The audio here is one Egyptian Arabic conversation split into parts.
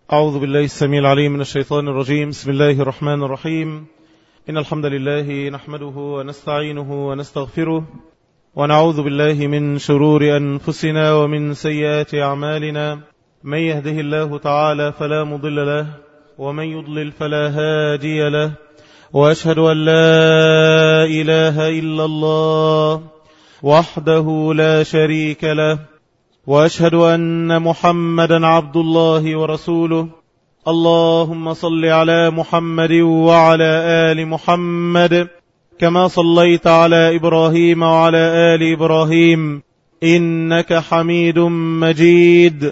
أعوذ بالله السميع العليم من الشيطان الرجيم بسم الله الرحمن الرحيم إن الحمد لله نحمده ونستعينه ونستغفره ونعوذ بالله من شرور أنفسنا ومن سيئات أعمالنا من يهده الله تعالى فلا مضل له ومن يضلل فلا هادي له وأشهد أن لا إله إلا الله وحده لا شريك له وأشهد أن محمدا عبد الله ورسوله اللهم صل على محمد وعلى آل محمد كما صليت على إبراهيم وعلى آل إبراهيم إنك حميد مجيد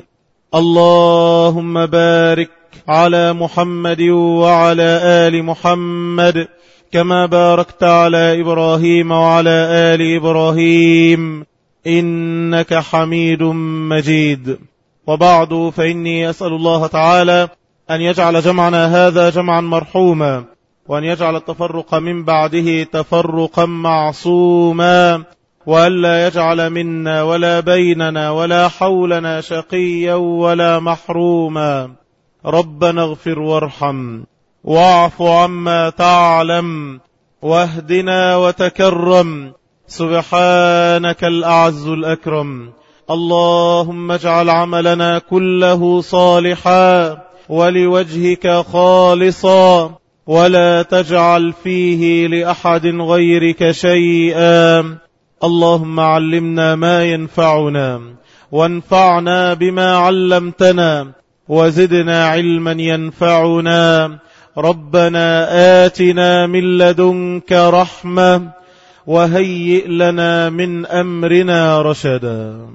اللهم بارك على محمد وعلى آل محمد كما باركت على إبراهيم وعلى آل إبراهيم إنك حميد مجيد وبعد فإني أسأل الله تعالى أن يجعل جمعنا هذا جمعا مرحوما وأن يجعل التفرق من بعده تفرقا معصوما وألا يجعل منا ولا بيننا ولا حولنا شقيا ولا محروما ربنا اغفر وارحم واعف عما تعلم واهدنا وتكرم سبحانك الأعز الأكرم اللهم اجعل عملنا كله صالحا ولوجهك خالصا ولا تجعل فيه لأحد غيرك شيئا اللهم علمنا ما ينفعنا وانفعنا بما علمتنا وزدنا علما ينفعنا ربنا آتنا من لدنك رحمة وهيئ لنا من أمرنا رشدا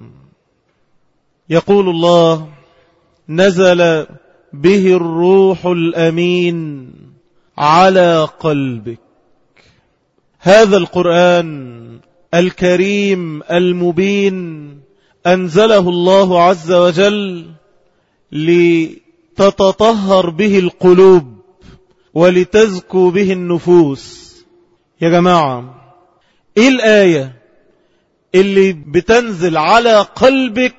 يقول الله نزل به الروح الأمين على قلبك هذا القرآن الكريم المبين أنزله الله عز وجل لتتطهر به القلوب ولتزكو به النفوس يا جماعة ايه الآية اللي بتنزل على قلبك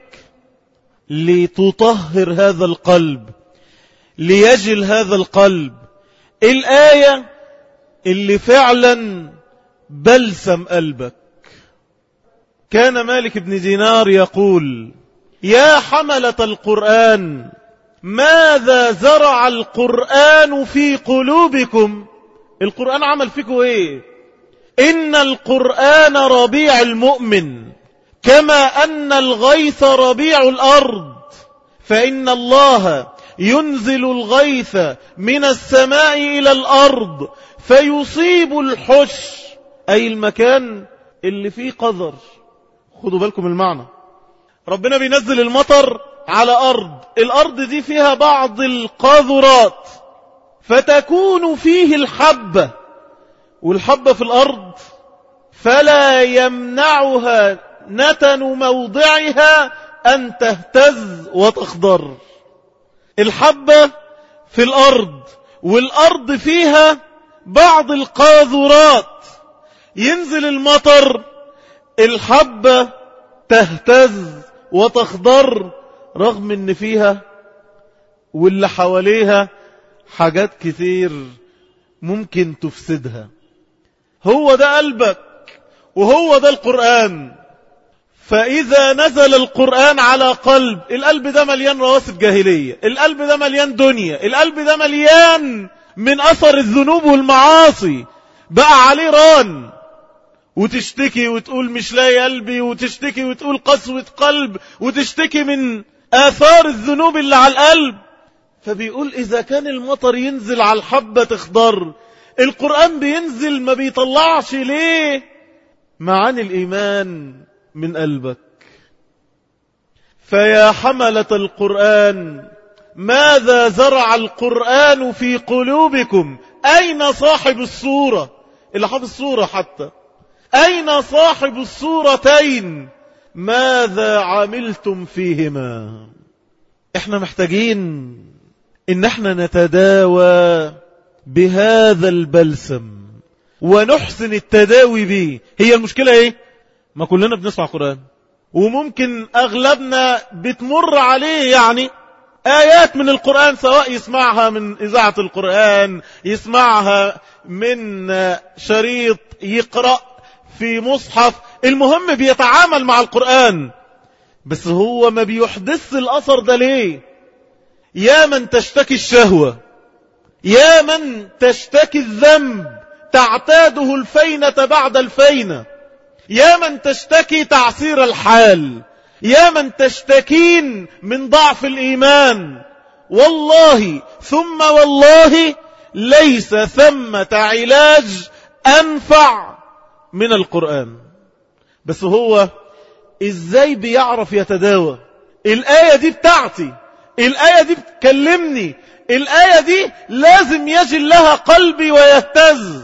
لتطهر هذا القلب ليجل هذا القلب الآية اللي فعلا بلسم قلبك كان مالك بن دينار يقول يا حملة القرآن ماذا زرع القرآن في قلوبكم القرآن عمل فيكم ايه إن القرآن ربيع المؤمن كما أن الغيث ربيع الأرض فإن الله ينزل الغيث من السماء إلى الأرض فيصيب الحش أي المكان اللي فيه قذر خدوا بالكم المعنى ربنا بينزل المطر على أرض الأرض دي فيها بعض القاذورات فتكون فيه الحبة والحبة في الأرض فلا يمنعها نتن موضعها أن تهتز وتخضر الحبة في الأرض والأرض فيها بعض القاذورات ينزل المطر الحبة تهتز وتخضر رغم ان فيها واللي حواليها حاجات كثير ممكن تفسدها هو ده قلبك وهو ده القرآن فإذا نزل القرآن على قلب القلب ده مليان رواسب جاهلية القلب ده مليان دنيا القلب ده مليان من أثر الذنوب والمعاصي بقى عليه ران وتشتكي وتقول مش لاقي قلبي وتشتكي وتقول قسوة قلب وتشتكي من آثار الذنوب اللي على القلب فبيقول إذا كان المطر ينزل على الحبة تخضر القرآن بينزل ما بيطلعش ليه معاني الإيمان من قلبك فيا حملة القرآن ماذا زرع القرآن في قلوبكم أين صاحب الصورة اللي حافظ الصورة حتى أين صاحب الصورتين ماذا عملتم فيهما احنا محتاجين ان احنا نتداوى بهذا البلسم ونحسن التداوي به هي المشكلة ايه ما كلنا بنسمع قرآن وممكن اغلبنا بتمر عليه يعني آيات من القرآن سواء يسمعها من إذاعة القرآن يسمعها من شريط يقرأ في مصحف المهم بيتعامل مع القرآن بس هو ما بيحدث الأثر ده ليه يا من تشتكي الشهوة يا من تشتكي الذنب تعتاده الفينة بعد الفينة يا من تشتكي تعسير الحال يا من تشتكين من ضعف الإيمان والله ثم والله ليس ثمة علاج أنفع من القرآن بس هو ازاي بيعرف يتداوى الآية دي بتاعتي الآية دي بتكلمني الآية دي لازم يجل لها قلبي ويهتز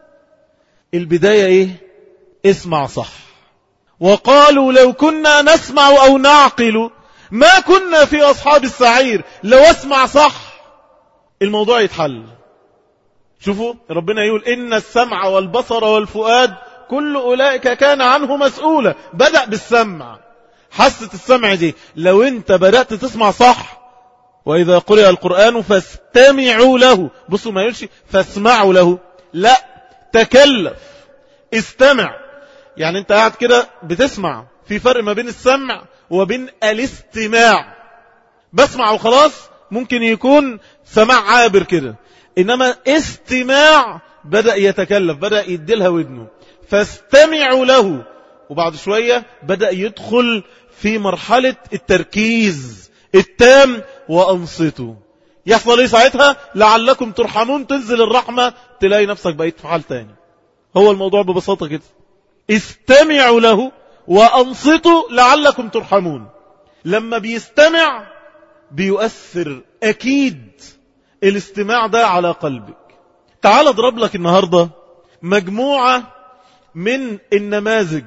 البداية ايه اسمع صح وقالوا لو كنا نسمع أو نعقل ما كنا في أصحاب السعير لو اسمع صح الموضوع يتحل شوفوا ربنا يقول إن السمع والبصر والفؤاد كل أولئك كان عنه مسؤولة بدأ بالسمع حاسة السمع دي لو انت بدأت تسمع صح وإذا قرئ القرآن فاستمعوا له بصوا ما يقولش فاسمعوا له لا تكلف استمع يعني انت قاعد كده بتسمع في فرق ما بين السمع وبين الاستماع بسمع وخلاص ممكن يكون سماع عابر كده إنما استماع بدأ يتكلف بدأ يديلها ودنه فاستمعوا له وبعد شوية بدأ يدخل في مرحلة التركيز التام وأنصتوا يحصل ايه ساعتها لعلكم ترحمون تنزل الرحمة تلاقي نفسك بقيت في حال تاني هو الموضوع ببساطة كده استمعوا له وأنصتوا لعلكم ترحمون لما بيستمع بيؤثر أكيد الاستماع ده على قلبك تعال اضرب لك النهاردة مجموعة من النماذج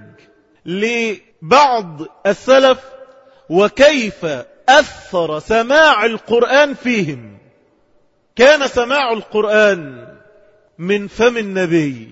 لبعض السلف وكيف أثر سماع القرآن فيهم كان سماع القرآن من فم النبي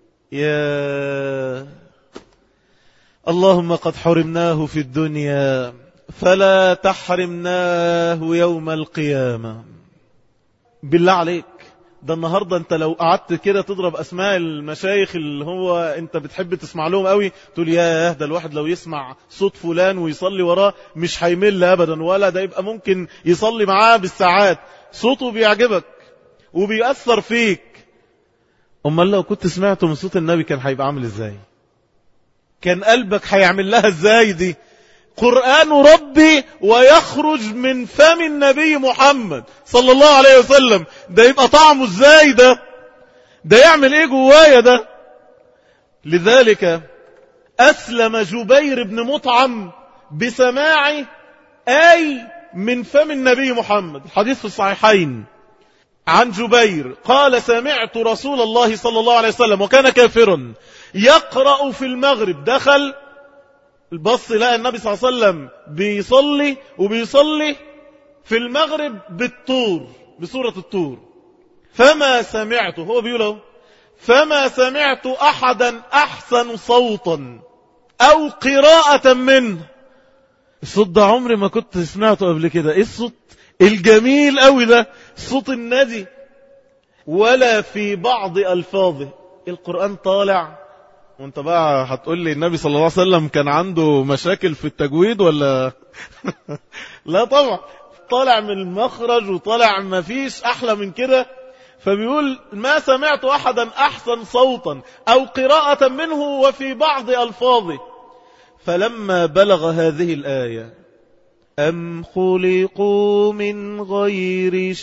يا اللهم قد حرمناه في الدنيا فلا تحرمناه يوم القيامة بالله عليك ده النهاردة انت لو قعدت كده تضرب اسماء المشايخ اللي هو انت بتحب تسمع لهم قوي تقول يا ده الواحد لو يسمع صوت فلان ويصلي وراه مش هيمل ابدا ولا ده يبقى ممكن يصلي معاه بالساعات صوته بيعجبك وبيأثر فيك امال لو كنت سمعته من صوت النبي كان هيبقى عامل ازاي كان قلبك هيعمل لها ازاي دي قرآن ربي ويخرج من فم النبي محمد صلى الله عليه وسلم ده يبقى طعمه ازاي ده ده يعمل ايه جوايا ده لذلك أسلم جبير بن مطعم بسماع آي من فم النبي محمد الحديث في الصحيحين عن جبير قال سمعت رسول الله صلى الله عليه وسلم وكان كافرا يقرأ في المغرب دخل البص لقى النبي صلى الله عليه وسلم بيصلي وبيصلي في المغرب بالطور بسورة الطور فما سمعت هو بيقول فما سمعت أحدا أحسن صوتا أو قراءة منه الصوت ده عمري ما كنت سمعته قبل كده ايه الصوت الجميل قوي ده صوت النادي ولا في بعض ألفاظه القرآن طالع وانت بقى هتقول لي النبي صلى الله عليه وسلم كان عنده مشاكل في التجويد ولا لا طبعا طالع من المخرج وطالع ما فيش احلى من كده فبيقول ما سمعت احدا احسن صوتا او قراءة منه وفي بعض الفاظه فلما بلغ هذه الآية أم خلقوا من غير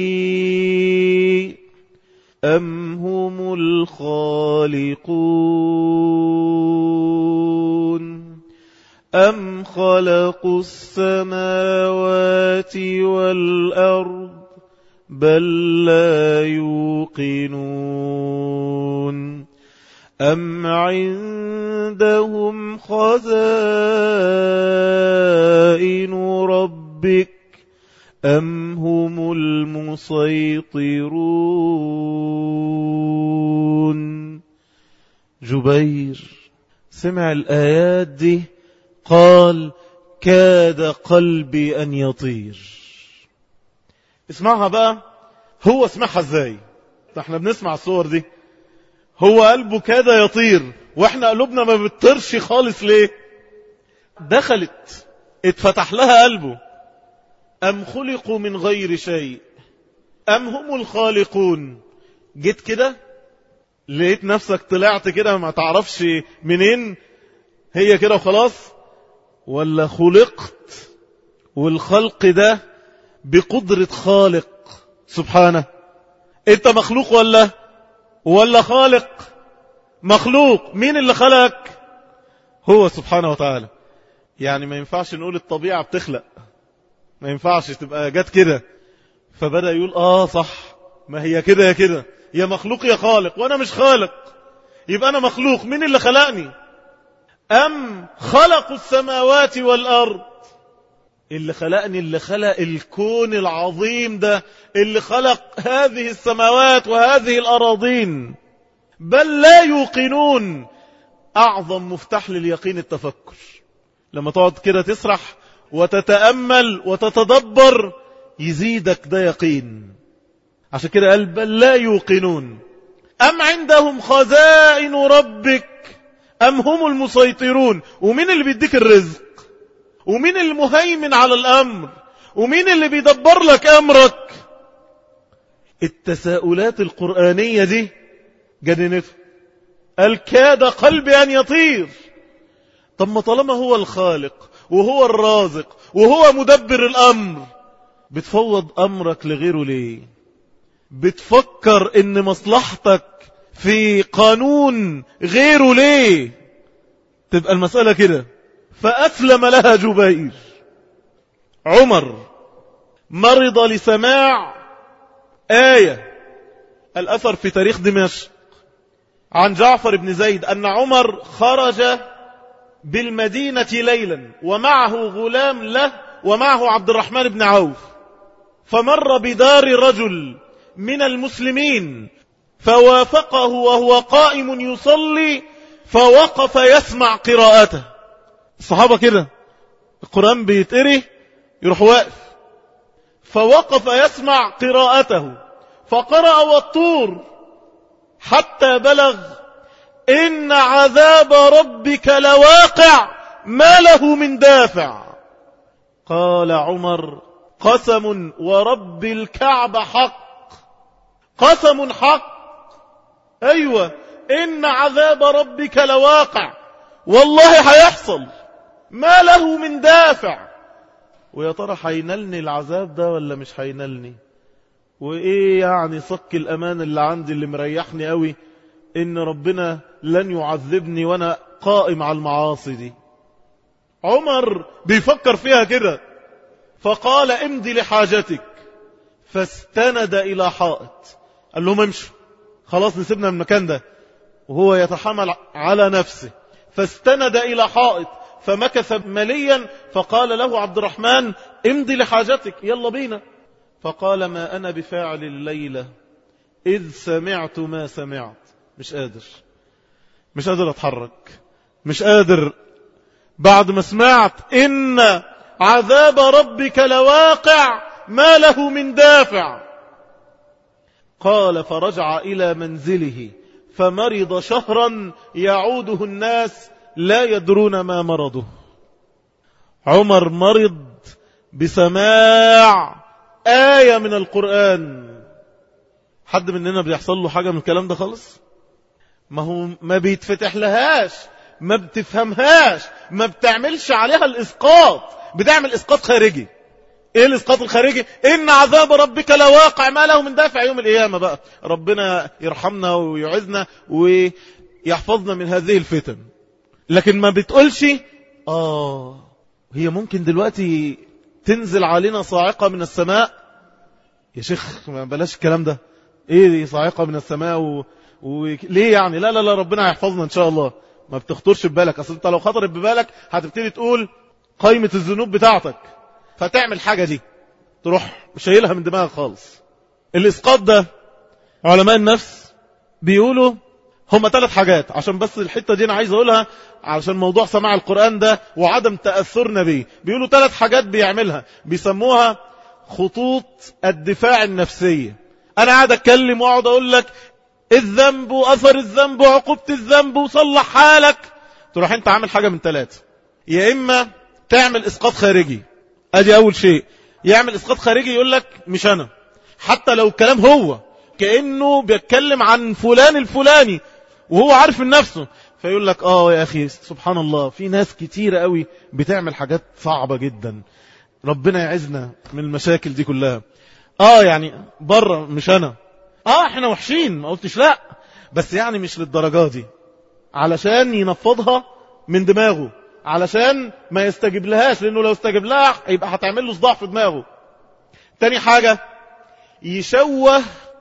شيء أم هم الخالقون أم خلقوا السماوات والأرض بل لا يوقنون أم عندهم خزائن ربك أم هم المسيطرون جبير سمع الآيات دي قال كاد قلبي أن يطير اسمعها بقى هو سمعها ازاي احنا بنسمع الصور دي هو قلبه كاد يطير واحنا قلوبنا ما بتطيرش خالص ليه دخلت اتفتح لها قلبه أم خلقوا من غير شيء أم هم الخالقون جيت كده لقيت نفسك طلعت كده ما تعرفش منين هي كده وخلاص ولا خلقت والخلق ده بقدرة خالق سبحانه انت مخلوق ولا ولا خالق مخلوق مين اللي خلقك هو سبحانه وتعالى يعني ما ينفعش نقول الطبيعة بتخلق ما ينفعش تبقى جت كده فبدأ يقول اه صح ما هي كده يا كده يا مخلوق يا خالق وانا مش خالق يبقى انا مخلوق مين اللي خلقني ام خلقوا السماوات والارض اللي خلقني اللي خلق الكون العظيم ده اللي خلق هذه السماوات وهذه الأراضين بل لا يوقنون أعظم مفتاح لليقين التفكر لما تقعد كده تسرح وتتأمل وتتدبر يزيدك ده يقين عشان كده قال بل لا يوقنون أم عندهم خزائن ربك أم هم المسيطرون ومين اللي بيديك الرزق ومين المهيمن على الأمر ومين اللي بيدبر لك أمرك التساؤلات القرآنية دي جننته قال كاد قلبي أن يطير طب ما طالما هو الخالق وهو الرازق وهو مدبر الأمر بتفوض أمرك لغيره ليه بتفكر ان مصلحتك في قانون غيره ليه تبقى المسألة كده فأسلم لها جبير عمر مرض لسماع آية الأثر في تاريخ دمشق عن جعفر بن زيد أن عمر خرج بالمدينة ليلا ومعه غلام له ومعه عبد الرحمن بن عوف فمر بدار رجل من المسلمين فوافقه وهو قائم يصلي فوقف يسمع قراءته الصحابة كده القرآن بيتقري يروح واقف فوقف يسمع قراءته فقرأ والطور حتى بلغ إن عذاب ربك لواقع ما له من دافع قال عمر قسم ورب الكعب حق قسم حق أيوة إن عذاب ربك لواقع والله هيحصل ما له من دافع ويا ترى هينلني العذاب ده ولا مش هينلني وايه يعني صك الامان اللي عندي اللي مريحني قوي ان ربنا لن يعذبني وانا قائم على المعاصي دي عمر بيفكر فيها كده فقال امضي لحاجتك فاستند الى حائط قال لهم امشوا خلاص نسيبنا من المكان ده وهو يتحمل على نفسه فاستند الى حائط فمكث مليا فقال له عبد الرحمن امضي لحاجتك يلا بينا فقال ما أنا بفاعل الليلة إذ سمعت ما سمعت مش قادر مش قادر أتحرك مش قادر بعد ما سمعت إن عذاب ربك لواقع ما له من دافع قال فرجع إلى منزله فمرض شهرا يعوده الناس لا يدرون ما مرضه عمر مرض بسماع آية من القرآن حد مننا بيحصل له حاجة من الكلام ده خالص ما هو ما بيتفتح لهاش ما بتفهمهاش ما بتعملش عليها الإسقاط بتعمل إسقاط خارجي ايه الاسقاط الخارجي ان عذاب ربك لواقع ما له من دافع يوم القيامة بقى ربنا يرحمنا ويعزنا ويحفظنا من هذه الفتن لكن ما بتقولش اه هي ممكن دلوقتي تنزل علينا صاعقة من السماء يا شيخ ما بلاش الكلام ده ايه دي صاعقة من السماء و... وليه يعني لا لا لا ربنا هيحفظنا ان شاء الله ما بتخطرش ببالك اصل انت لو خطرت ببالك هتبتدي تقول قائمة الذنوب بتاعتك فتعمل حاجة دي تروح شايلها من دماغك خالص الاسقاط ده علماء النفس بيقولوا هما ثلاث حاجات عشان بس الحتة دي انا عايز اقولها عشان موضوع سماع القرآن ده وعدم تأثرنا بيه بيقولوا ثلاث حاجات بيعملها بيسموها خطوط الدفاع النفسية انا قاعد اتكلم واقعد اقول لك الذنب واثر الذنب وعقوبة الذنب وصلح حالك تروح انت عامل حاجة من ثلاثة يا اما تعمل اسقاط خارجي ادي اول شيء يعمل اسقاط خارجي يقول لك مش انا حتى لو الكلام هو كأنه بيتكلم عن فلان الفلاني وهو عارف من نفسه فيقول لك اه يا اخي سبحان الله في ناس كتيرة قوي بتعمل حاجات صعبة جدا ربنا يعزنا من المشاكل دي كلها اه يعني بره مش انا اه احنا وحشين ما قلتش لا بس يعني مش للدرجة دي علشان ينفضها من دماغه علشان ما يستجيب لهاش لانه لو استجيب لها يبقى هتعمل له صداع في دماغه تاني حاجة يشوه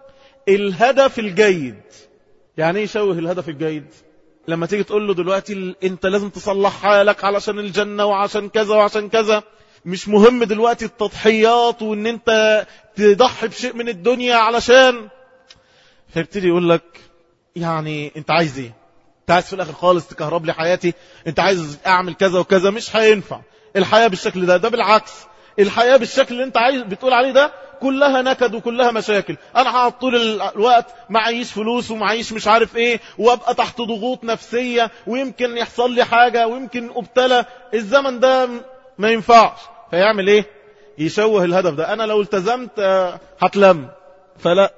الهدف الجيد يعني ايه يشوه الهدف الجيد لما تيجي تقول له دلوقتي انت لازم تصلح حالك علشان الجنة وعشان كذا وعشان كذا مش مهم دلوقتي التضحيات وان انت تضحي بشيء من الدنيا علشان فيبتدي يقول لك يعني انت عايز ايه انت عايز في الاخر خالص تكهرب لي حياتي انت عايز اعمل كذا وكذا مش هينفع الحياة بالشكل ده ده بالعكس الحياة بالشكل اللي انت عايز بتقول عليه ده كلها نكد وكلها مشاكل انا هقعد طول الوقت معيش فلوس ومعيش مش عارف ايه وابقى تحت ضغوط نفسية ويمكن يحصل لي حاجة ويمكن ابتلى الزمن ده ما ينفعش فيعمل ايه يشوه الهدف ده انا لو التزمت هتلم فلا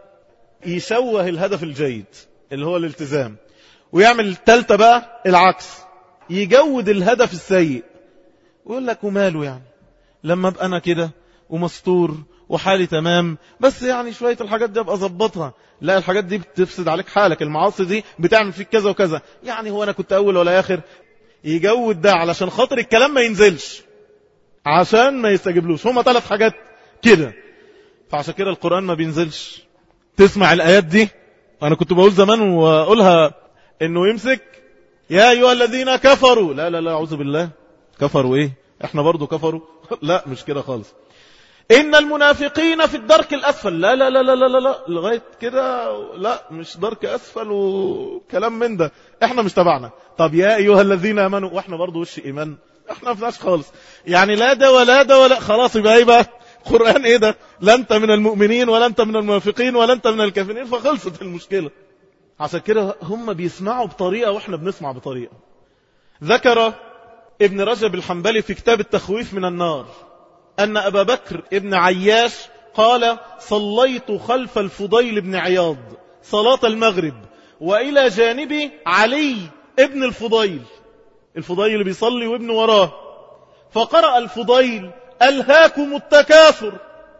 يشوه الهدف الجيد اللي هو الالتزام ويعمل التالتة بقى العكس يجود الهدف السيء ويقول لك وماله يعني لما ابقى انا كده ومستور وحالي تمام بس يعني شوية الحاجات دي ابقى اظبطها لا الحاجات دي بتفسد عليك حالك المعاصي دي بتعمل فيك كذا وكذا يعني هو انا كنت اول ولا اخر يجود ده علشان خاطر الكلام ما ينزلش عشان ما يستجيبلوش هما ثلاث حاجات كده فعشان كده القرآن ما بينزلش تسمع الآيات دي أنا كنت بقول زمان وأقولها إنه يمسك يا أيها الذين كفروا لا لا لا أعوذ بالله كفروا إيه إحنا برضو كفروا لا مش كده خالص إن المنافقين في الدرك الأسفل لا لا لا لا لا لا لغاية كده لا مش درك أسفل وكلام من ده إحنا مش تبعنا طب يا أيها الذين آمنوا وإحنا برضو وش إيمان إحنا ما فيناش خالص يعني لا ده ولا ده ولا خلاص يبقى إيه بقى قرآن إيه ده لا أنت من المؤمنين ولا أنت من المنافقين ولا أنت من الكافرين فخلصت المشكلة عشان كده هم بيسمعوا بطريقة وإحنا بنسمع بطريقة ذكر ابن رجب الحنبلي في كتاب التخويف من النار أن أبا بكر ابن عياش قال صليت خلف الفضيل بن عياض صلاة المغرب وإلى جانبي علي ابن الفضيل الفضيل اللي بيصلي وابن وراه فقرأ الفضيل ألهاكم التكاثر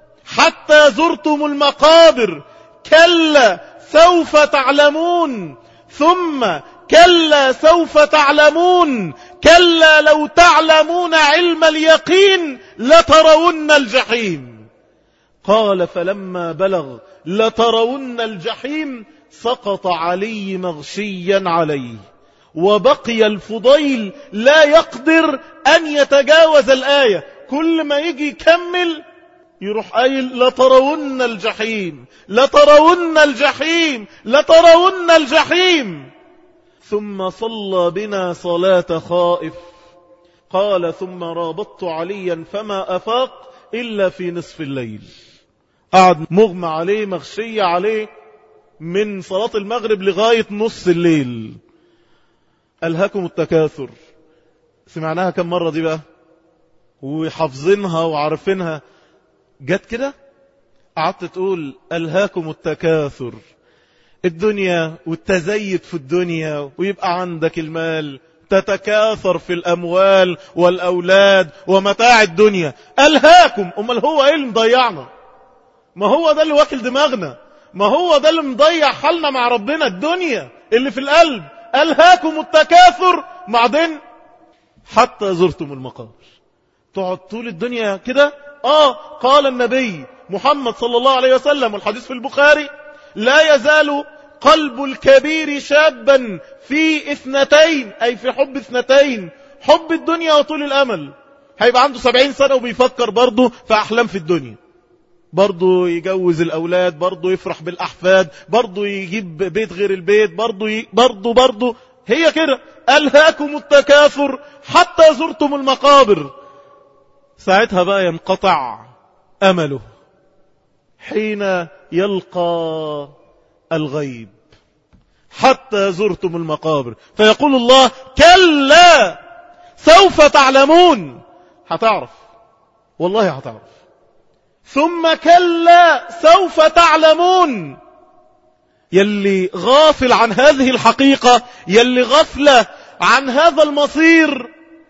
حتى زرتم المقابر كلا سوف تعلمون ثم كلا سوف تعلمون كلا لو تعلمون علم اليقين لترون الجحيم قال فلما بلغ لترون الجحيم سقط علي مغشيا عليه وبقي الفضيل لا يقدر أن يتجاوز الآية كل ما يجي يكمل يروح قايل لترون الجحيم لترون الجحيم لترون الجحيم ثم صلى بنا صلاة خائف قال ثم رابطت عليا فما أفاق إلا في نصف الليل قعد مغمى عليه مغشية عليه من صلاة المغرب لغاية نص الليل ألهكم التكاثر سمعناها كم مرة دي بقى وحافظينها وعارفينها جت كده قعدت تقول ألهاكم التكاثر الدنيا والتزيد في الدنيا ويبقى عندك المال تتكاثر في الأموال والأولاد ومتاع الدنيا ألهاكم أمال هو إيه اللي مضيعنا ما هو ده اللي واكل دماغنا ما هو ده اللي مضيع حالنا مع ربنا الدنيا اللي في القلب ألهاكم التكاثر بعدين حتى زرتم المقابر تقعد طول الدنيا كده آه قال النبي محمد صلى الله عليه وسلم والحديث في البخاري لا يزال قلب الكبير شابا في اثنتين أي في حب اثنتين حب الدنيا وطول الأمل هيبقى عنده سبعين سنة وبيفكر برضه في أحلام في الدنيا برضه يجوز الأولاد برضه يفرح بالأحفاد برضه يجيب بيت غير البيت برضه ي... برضه برضه هي كده ألهاكم التكاثر حتى زرتم المقابر ساعتها بقى ينقطع أمله حين يلقى الغيب حتى زرتم المقابر فيقول الله كلا سوف تعلمون هتعرف والله هتعرف ثم كلا سوف تعلمون يلي غافل عن هذه الحقيقة يلي غفلة عن هذا المصير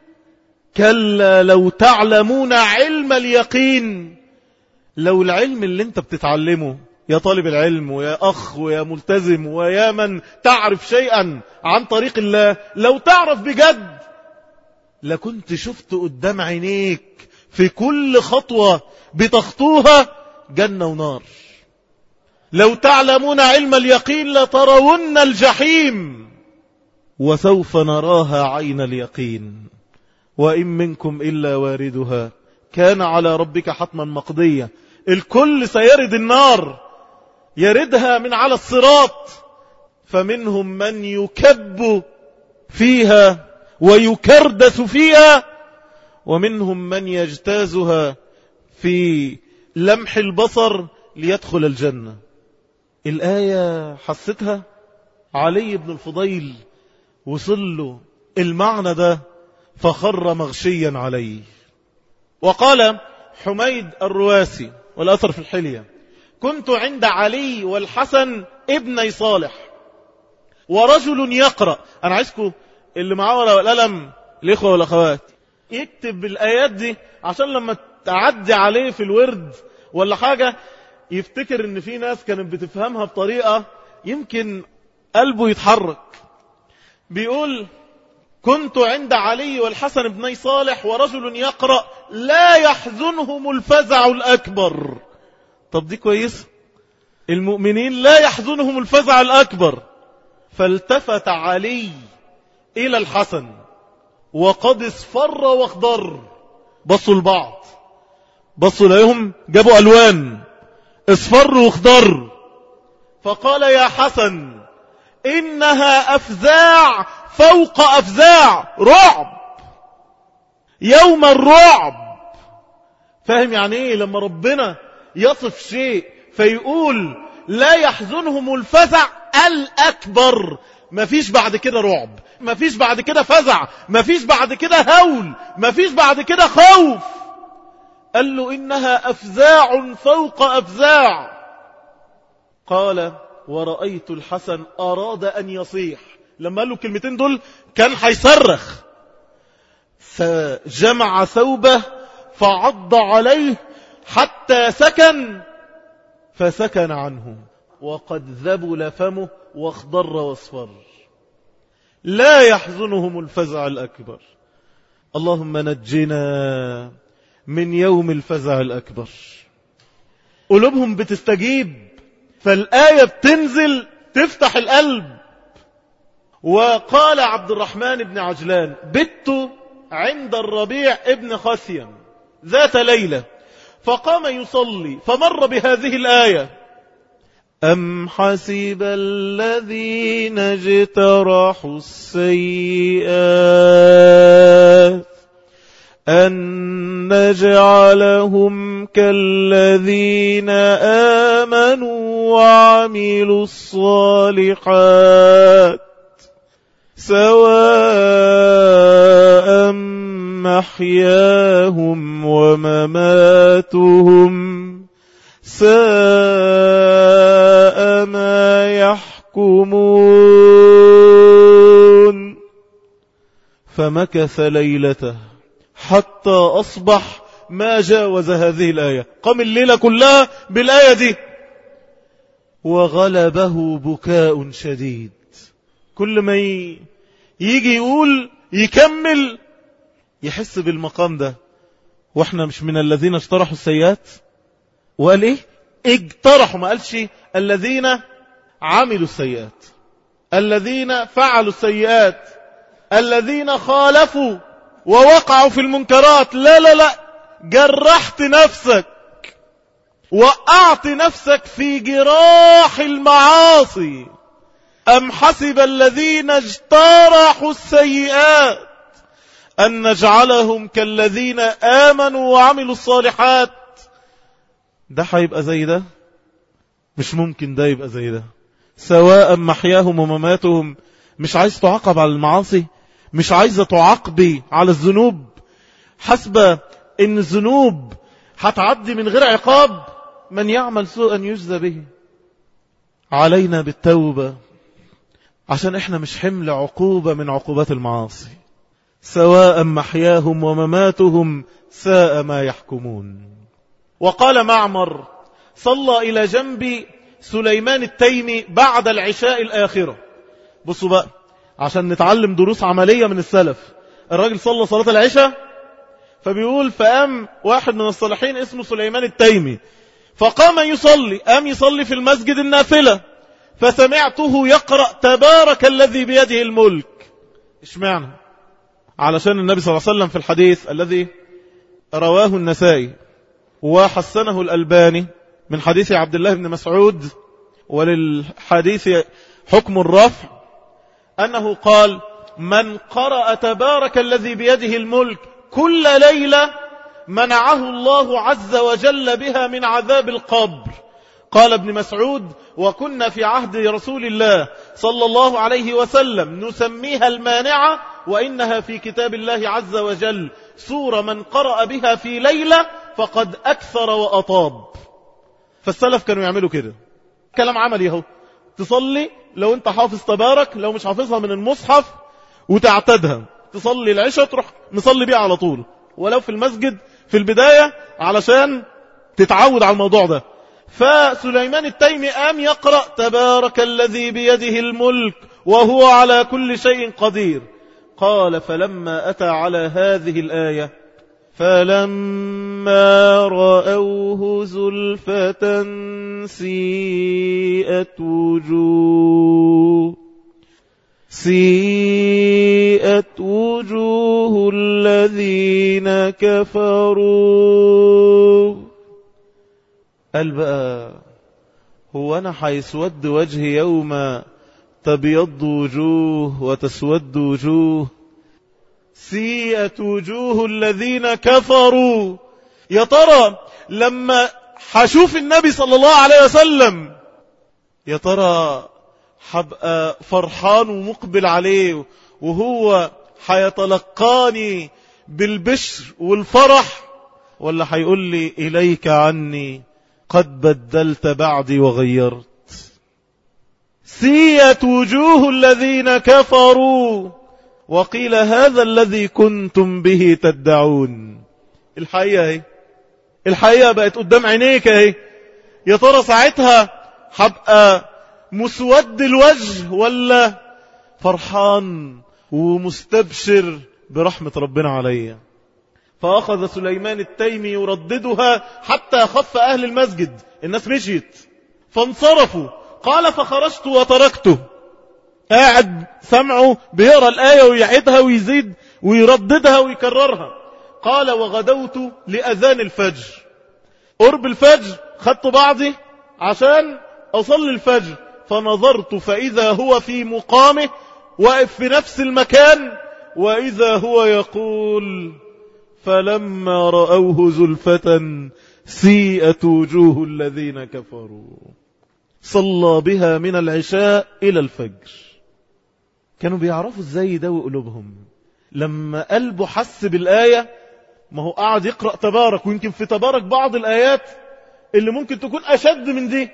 كلا لو تعلمون علم اليقين لو العلم اللي انت بتتعلمه يا طالب العلم ويا أخ ويا ملتزم ويا من تعرف شيئا عن طريق الله لو تعرف بجد لكنت شفت قدام عينيك في كل خطوة بتخطوها جنة ونار لو تعلمون علم اليقين لترون الجحيم وسوف نراها عين اليقين وإن منكم إلا واردها كان على ربك حتما مقضية الكل سيرد النار يردها من على الصراط فمنهم من يكب فيها ويكردس فيها ومنهم من يجتازها في لمح البصر ليدخل الجنة الآية حستها علي بن الفضيل وصل له المعنى ده فخر مغشيا عليه وقال حميد الرواسي والأثر في الحلية كنت عند علي والحسن ابني صالح ورجل يقرأ أنا عايزكم اللي معاه ورقة والقلم الإخوة والأخوات يكتب الآيات دي عشان لما تعدي عليه في الورد ولا حاجة يفتكر ان في ناس كانت بتفهمها بطريقة يمكن قلبه يتحرك بيقول كنت عند علي والحسن بن صالح ورجل يقرأ لا يحزنهم الفزع الأكبر طب دي كويس المؤمنين لا يحزنهم الفزع الأكبر فالتفت علي إلى الحسن وقد اصفر واخضر بصوا البعض بصوا لهم جابوا ألوان اصفر واخضر فقال يا حسن إنها أفزاع فوق أفزاع رعب يوم الرعب فاهم يعني ايه لما ربنا يصف شيء فيقول لا يحزنهم الفزع الأكبر مفيش بعد كده رعب مفيش بعد كده فزع مفيش بعد كده هول مفيش بعد كده خوف قال له إنها أفزاع فوق أفزاع قال ورأيت الحسن أراد أن يصيح لما قال له الكلمتين دول كان هيصرخ فجمع ثوبه فعض عليه حتى سكن فسكن عنه وقد ذبل فمه واخضر واصفر لا يحزنهم الفزع الأكبر اللهم نجنا من يوم الفزع الأكبر قلوبهم بتستجيب فالآية بتنزل تفتح القلب وقال عبد الرحمن بن عجلان بت عند الربيع ابن خثيم ذات ليلة فقام يصلي فمر بهذه الآية أم حسب الذين اجترحوا السيئات أن نجعلهم كالذين آمنوا وعملوا الصالحات سواء محياهم ومماتهم ساء ما يحكمون فمكث ليلته حتى أصبح ما جاوز هذه الآية قام الليلة كلها بالآية دي وغلبه بكاء شديد كل ما يجي يقول يكمل يحس بالمقام ده واحنا مش من الذين اشترحوا السيئات وقال ايه اجترحوا ما قالش الذين عملوا السيئات الذين فعلوا السيئات الذين خالفوا ووقعوا في المنكرات لا لا لا جرحت نفسك وقعت نفسك في جراح المعاصي أم حسب الذين اجترحوا السيئات أن نجعلهم كالذين آمنوا وعملوا الصالحات ده هيبقى زي ده مش ممكن ده يبقى زي ده سواء محياهم ومماتهم مش عايز تعاقب على المعاصي مش عايزة تعاقبي على الذنوب حسب ان الذنوب هتعدي من غير عقاب من يعمل سوءا يجزى به علينا بالتوبة عشان احنا مش حمل عقوبة من عقوبات المعاصي سواء محياهم ومماتهم ساء ما يحكمون وقال معمر صلى إلى جنب سليمان التيمي بعد العشاء الآخرة بصوا بقى عشان نتعلم دروس عملية من السلف الراجل صلى صلاة العشاء فبيقول فقام واحد من الصالحين اسمه سليمان التيمي فقام يصلي قام يصلي في المسجد النافلة فسمعته يقرأ تبارك الذي بيده الملك اشمعنى علشان النبي صلى الله عليه وسلم في الحديث الذي رواه النسائي وحسنه الألباني من حديث عبد الله بن مسعود وللحديث حكم الرفع أنه قال من قرأ تبارك الذي بيده الملك كل ليلة منعه الله عز وجل بها من عذاب القبر قال ابن مسعود وكنا في عهد رسول الله صلى الله عليه وسلم نسميها المانعة وإنها في كتاب الله عز وجل سورة من قرأ بها في ليلة فقد أكثر وأطاب فالسلف كانوا يعملوا كده كلام عملي اهو تصلي لو انت حافظ تبارك لو مش حافظها من المصحف وتعتدها تصلي العشاء تروح مصلي بيها على طول ولو في المسجد في البداية علشان تتعود على الموضوع ده فسليمان التيمي قام يقرأ تبارك الذي بيده الملك وهو على كل شيء قدير قال فلما أتى على هذه الآية فلما رأوه زلفة سيئت وجوه سيئت وجوه الذين كفروا قال بقى هو أنا حيسود وجهي يوم تبيض وجوه وتسود وجوه سيئت وجوه الذين كفروا يا ترى لما حشوف النبي صلى الله عليه وسلم يا ترى حبقى فرحان ومقبل عليه وهو حيتلقاني بالبشر والفرح ولا حيقول لي إليك عني قد بدلت بعدي وغيرت سيت وجوه الذين كفروا وقيل هذا الذي كنتم به تدعون الحقيقة اهي الحقيقة بقت قدام عينيك اهي يا ترى ساعتها هبقى مسود الوجه ولا فرحان ومستبشر برحمة ربنا عليا فأخذ سليمان التيمي يرددها حتى خف أهل المسجد الناس مشيت فانصرفوا قال فخرجت وتركته قاعد سمعه بيقرا الآية ويعيدها ويزيد ويرددها ويكررها قال وغدوت لأذان الفجر قرب الفجر خدت بعضي عشان أصلي الفجر فنظرت فإذا هو في مقامه واقف في نفس المكان وإذا هو يقول فلما رأوه زلفة سيئت وجوه الذين كفروا صلى بها من العشاء إلى الفجر كانوا بيعرفوا ازاي ده قلوبهم لما قلبه حس بالآية ما هو قاعد يقرأ تبارك ويمكن في تبارك بعض الآيات اللي ممكن تكون أشد من دي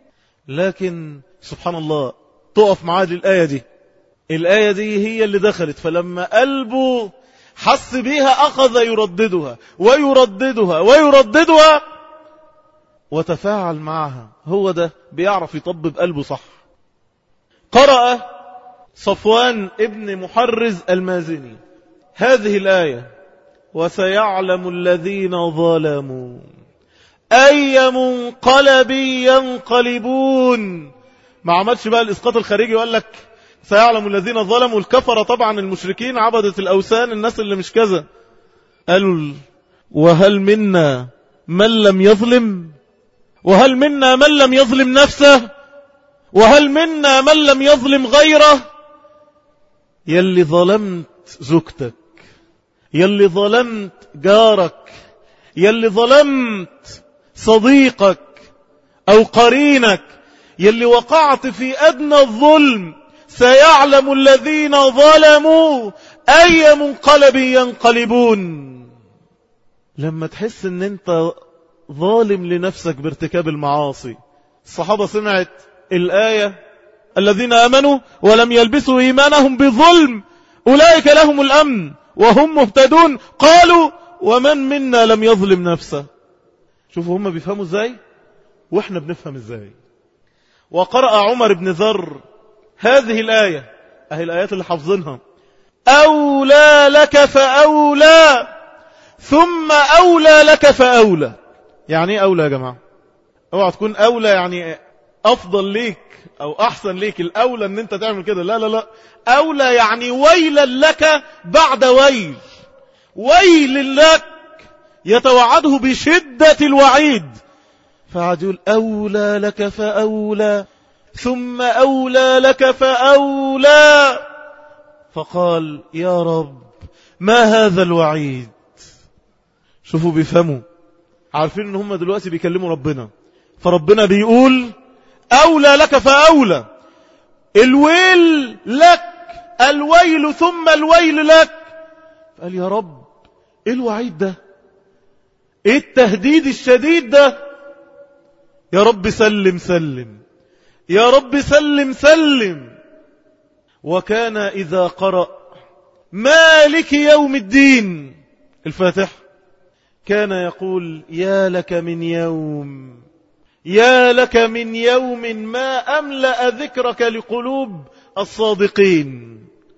لكن سبحان الله تقف معاه للآية دي الآية دي هي اللي دخلت فلما قلبه حس بيها أخذ يرددها ويرددها ويرددها وتفاعل معها هو ده بيعرف يطبب قلبه صح قرأ صفوان ابن محرز المازني هذه الآية وسيعلم الذين ظلموا أي منقلب ينقلبون ما عملش بقى الإسقاط الخارجي وقال لك سيعلم الذين ظلموا الكفر طبعا المشركين عبدة الأوثان الناس اللي مش كذا قالوا وهل منا من لم يظلم وهل منا من لم يظلم نفسه وهل منا من لم يظلم غيره يلي ظلمت زوجتك يلي ظلمت جارك يلي ظلمت صديقك أو قرينك يلي وقعت في أدنى الظلم سيعلم الذين ظلموا أي منقلب ينقلبون لما تحس ان انت ظالم لنفسك بارتكاب المعاصي الصحابة سمعت الآية الذين آمنوا ولم يلبسوا إيمانهم بظلم أولئك لهم الأمن وهم مهتدون قالوا ومن منا لم يظلم نفسه شوفوا هم بيفهموا ازاي واحنا بنفهم ازاي وقرأ عمر بن ذر هذه الآية أهي الآيات اللي حافظينها أولى لك فأولى ثم أولى لك فأولى يعني ايه أولى يا جماعة اوعى تكون أولى يعني أفضل ليك أو أحسن ليك الأولى أن أنت تعمل كده لا لا لا أولى يعني ويلا لك بعد ويل ويل لك يتوعده بشدة الوعيد فعاد يقول أولى لك فأولى ثم أولى لك فأولى فقال يا رب ما هذا الوعيد شوفوا بيفهموا عارفين ان هم دلوقتي بيكلموا ربنا فربنا بيقول أولى لك فأولى الويل لك الويل ثم الويل لك قال يا رب ايه الوعيد ده ايه التهديد الشديد ده يا رب سلم سلم يا رب سلم سلم وكان إذا قرأ مالك يوم الدين الفاتح كان يقول يا لك من يوم يا لك من يوم ما أملأ ذكرك لقلوب الصادقين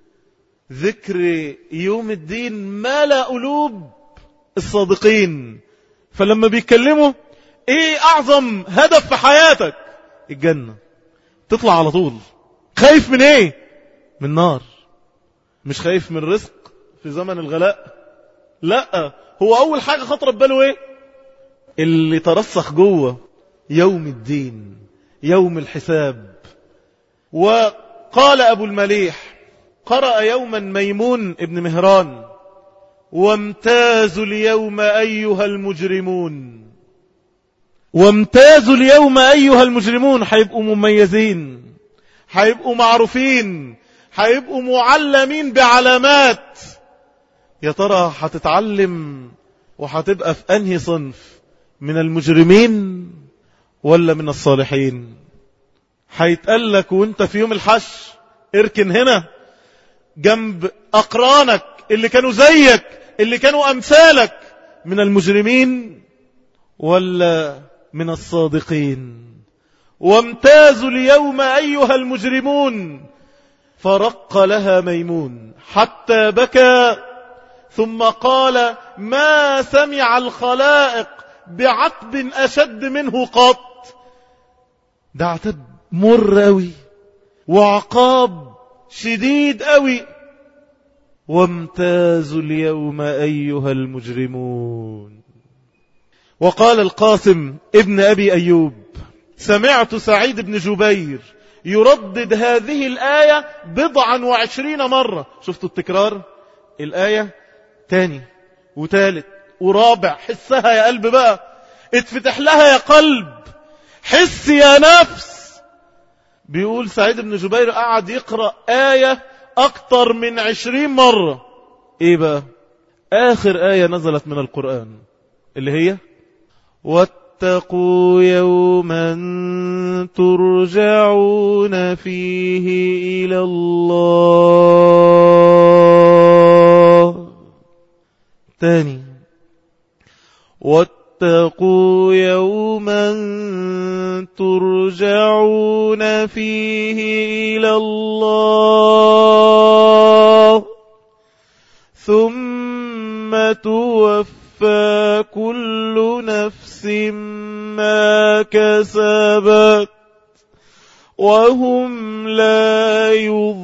ذكر يوم الدين ملأ قلوب الصادقين فلما بيتكلموا ايه اعظم هدف في حياتك الجنة تطلع على طول خايف من ايه من نار مش خايف من رزق في زمن الغلاء لا هو اول حاجة خطر بباله ايه اللي ترسخ جوه يوم الدين يوم الحساب وقال ابو المليح قرأ يوما ميمون ابن مهران وامتازوا اليوم أيها المجرمون وامتازوا اليوم أيها المجرمون حيبقوا مميزين حيبقوا معروفين حيبقوا معلمين بعلامات يا ترى هتتعلم وهتبقى في أنهي صنف من المجرمين ولا من الصالحين هيتقال لك وانت في يوم الحش اركن هنا جنب أقرانك اللي كانوا زيك اللي كانوا أمثالك من المجرمين ولا من الصادقين وامتازوا اليوم أيها المجرمون فرق لها ميمون حتى بكى ثم قال ما سمع الخلائق بعتب أشد منه قط ده عتب مر أوي وعقاب شديد أوي وامتازوا اليوم أيها المجرمون وقال القاسم ابن أبي أيوب سمعت سعيد بن جبير يردد هذه الآية بضعا وعشرين مرة شفتوا التكرار الآية تاني وتالت ورابع حسها يا قلب بقى اتفتح لها يا قلب حس يا نفس بيقول سعيد بن جبير قعد يقرأ آية أكتر من عشرين مرة إيه بقى آخر آية نزلت من القرآن اللي هي واتقوا يوما ترجعون فيه إلى الله تاني واتقوا يوما ترجعون فيه إلى الله ثم توفى كل نفس ما كسبت وهم لا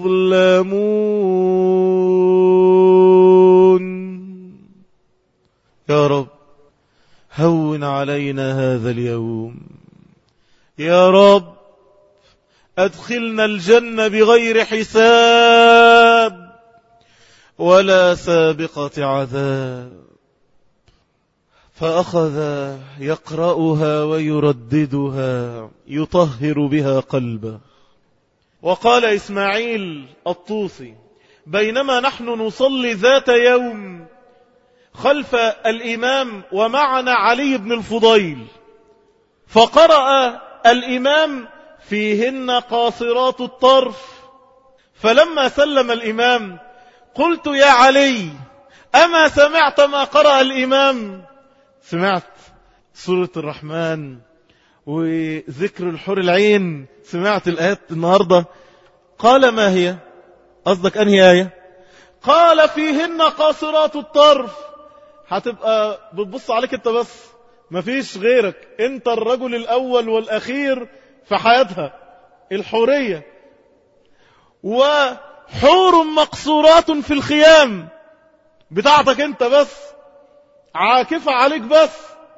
يظلمون يا رب هون علينا هذا اليوم يا رب أدخلنا الجنة بغير حساب ولا سابقة عذاب فأخذ يقرأها ويرددها يطهر بها قلبه وقال إسماعيل الطوسي بينما نحن نصلي ذات يوم خلف الإمام ومعنا علي بن الفضيل فقرأ الإمام فيهن قاصرات الطرف فلما سلم الإمام قلت يا علي أما سمعت ما قرأ الإمام سمعت سورة الرحمن وذكر الحور العين سمعت الآيات النهاردة قال ما هي قصدك أنهي آية قال فيهن قاصرات الطرف هتبقى بتبص عليك انت بس مفيش غيرك انت الرجل الأول والأخير في حياتها الحورية وحور مقصورات في الخيام بتاعتك انت بس عاكفة عليك بس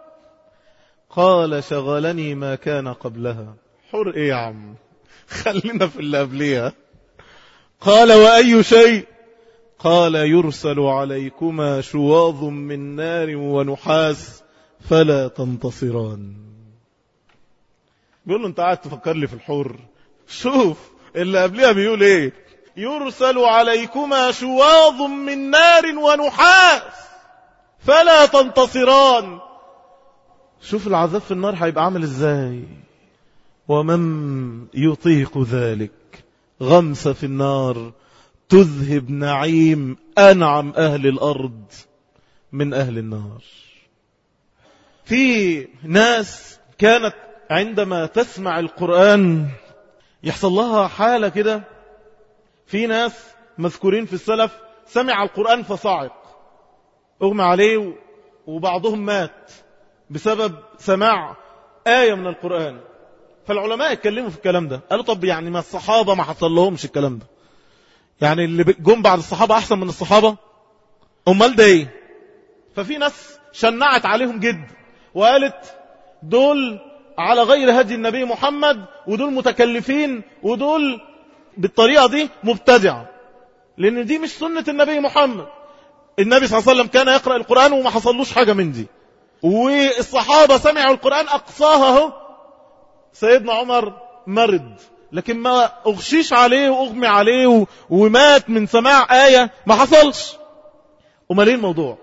قال شغلني ما كان قبلها حر ايه يا عم خلينا في اللي قبليها قال وأي شيء قال يرسل عليكما شواظ من نار ونحاس فلا تنتصران بيقول له انت قاعد تفكر لي في الحر شوف اللي قبلها بيقول ايه يرسل عليكما شواظ من نار ونحاس فلا تنتصران شوف العذاب في النار هيبقى عامل ازاي ومن يطيق ذلك غمس في النار تذهب نعيم أنعم أهل الأرض من أهل النار في ناس كانت عندما تسمع القرآن يحصل لها حالة كده في ناس مذكورين في السلف سمع القرآن فصعق اغمى عليه وبعضهم مات بسبب سماع آية من القرآن فالعلماء اتكلموا في الكلام ده قالوا طب يعني ما الصحابة ما حصل لهمش الكلام ده يعني اللي جم بعد الصحابة أحسن من الصحابة أمال ده إيه ففي ناس شنعت عليهم جد وقالت دول على غير هدي النبي محمد ودول متكلفين ودول بالطريقة دي مبتدعة لأن دي مش سنة النبي محمد النبي صلى الله عليه وسلم كان يقرأ القرآن وما حصلوش حاجة من دي والصحابة سمعوا القرآن أقصاها هو سيدنا عمر مرض لكن ما أغشيش عليه وأغمي عليه ومات من سماع آية ما حصلش أمال ايه الموضوع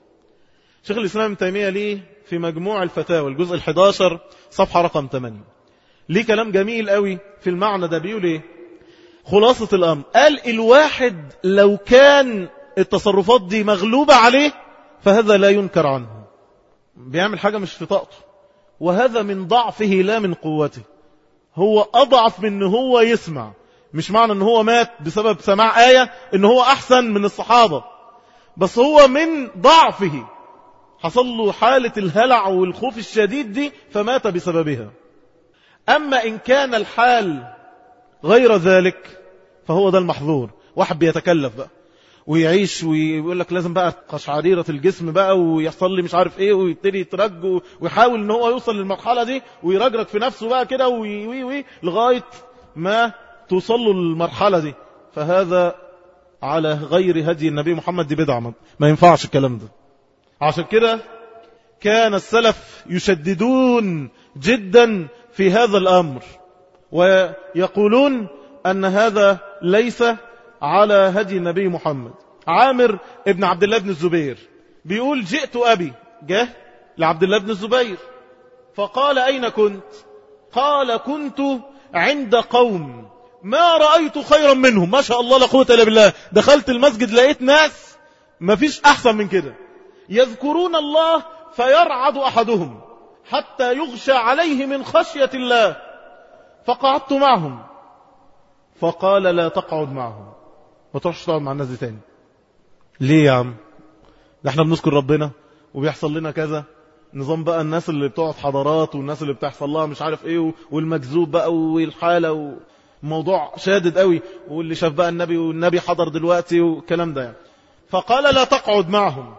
شيخ الإسلام ابن تيمية ليه في مجموع الفتاوى الجزء ال11 صفحة رقم 8 ليه كلام جميل قوي في المعنى ده بيقول ايه خلاصة الأمر قال الواحد لو كان التصرفات دي مغلوبة عليه فهذا لا ينكر عنه بيعمل حاجة مش في طاقته وهذا من ضعفه لا من قوته هو أضعف من أنه هو يسمع مش معنى أنه هو مات بسبب سماع آية أنه هو أحسن من الصحابة بس هو من ضعفه حصل له حالة الهلع والخوف الشديد دي فمات بسببها أما إن كان الحال غير ذلك فهو ده المحظور واحد بيتكلف بقى ويعيش ويقول لك لازم بقى قشعريرة الجسم بقى ويحصل لي مش عارف ايه ويبتدي يترج ويحاول ان هو يوصل للمرحلة دي ويرجرج في نفسه بقى كده وي وي وي لغاية ما توصل له المرحلة دي فهذا على غير هدي النبي محمد دي بدعة ما ينفعش الكلام ده عشان كده كان السلف يشددون جدا في هذا الأمر ويقولون أن هذا ليس على هدي النبي محمد عامر ابن عبد الله بن الزبير بيقول جئت أبي جه لعبد الله بن الزبير فقال أين كنت قال كنت عند قوم ما رأيت خيرا منهم ما شاء الله لا قوة إلا بالله دخلت المسجد لقيت ناس ما فيش أحسن من كده يذكرون الله فيرعد أحدهم حتى يغشى عليه من خشية الله فقعدت معهم فقال لا تقعد معهم ما تروحش تقعد مع الناس دي تاني ليه يا عم ده احنا بنذكر ربنا وبيحصل لنا كذا نظام بقى الناس اللي بتقعد حضارات والناس اللي بتحصل لها مش عارف ايه والمجذوب بقى والحالة وموضوع شادد قوي واللي شاف بقى النبي والنبي حضر دلوقتي والكلام ده يعني فقال لا تقعد معهم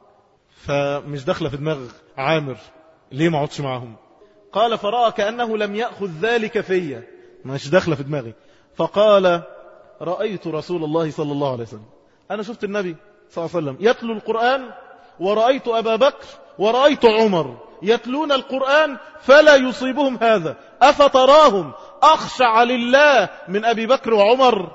فمش داخله في دماغ عامر ليه ما اقعدش معهم قال فرأى كأنه لم يأخذ ذلك فيا مش داخله في دماغي فقال رأيت رسول الله صلى الله عليه وسلم أنا شفت النبي صلى الله عليه وسلم يتلو القرآن ورأيت أبا بكر ورأيت عمر يتلون القرآن فلا يصيبهم هذا أفتراهم أخشع لله من أبي بكر وعمر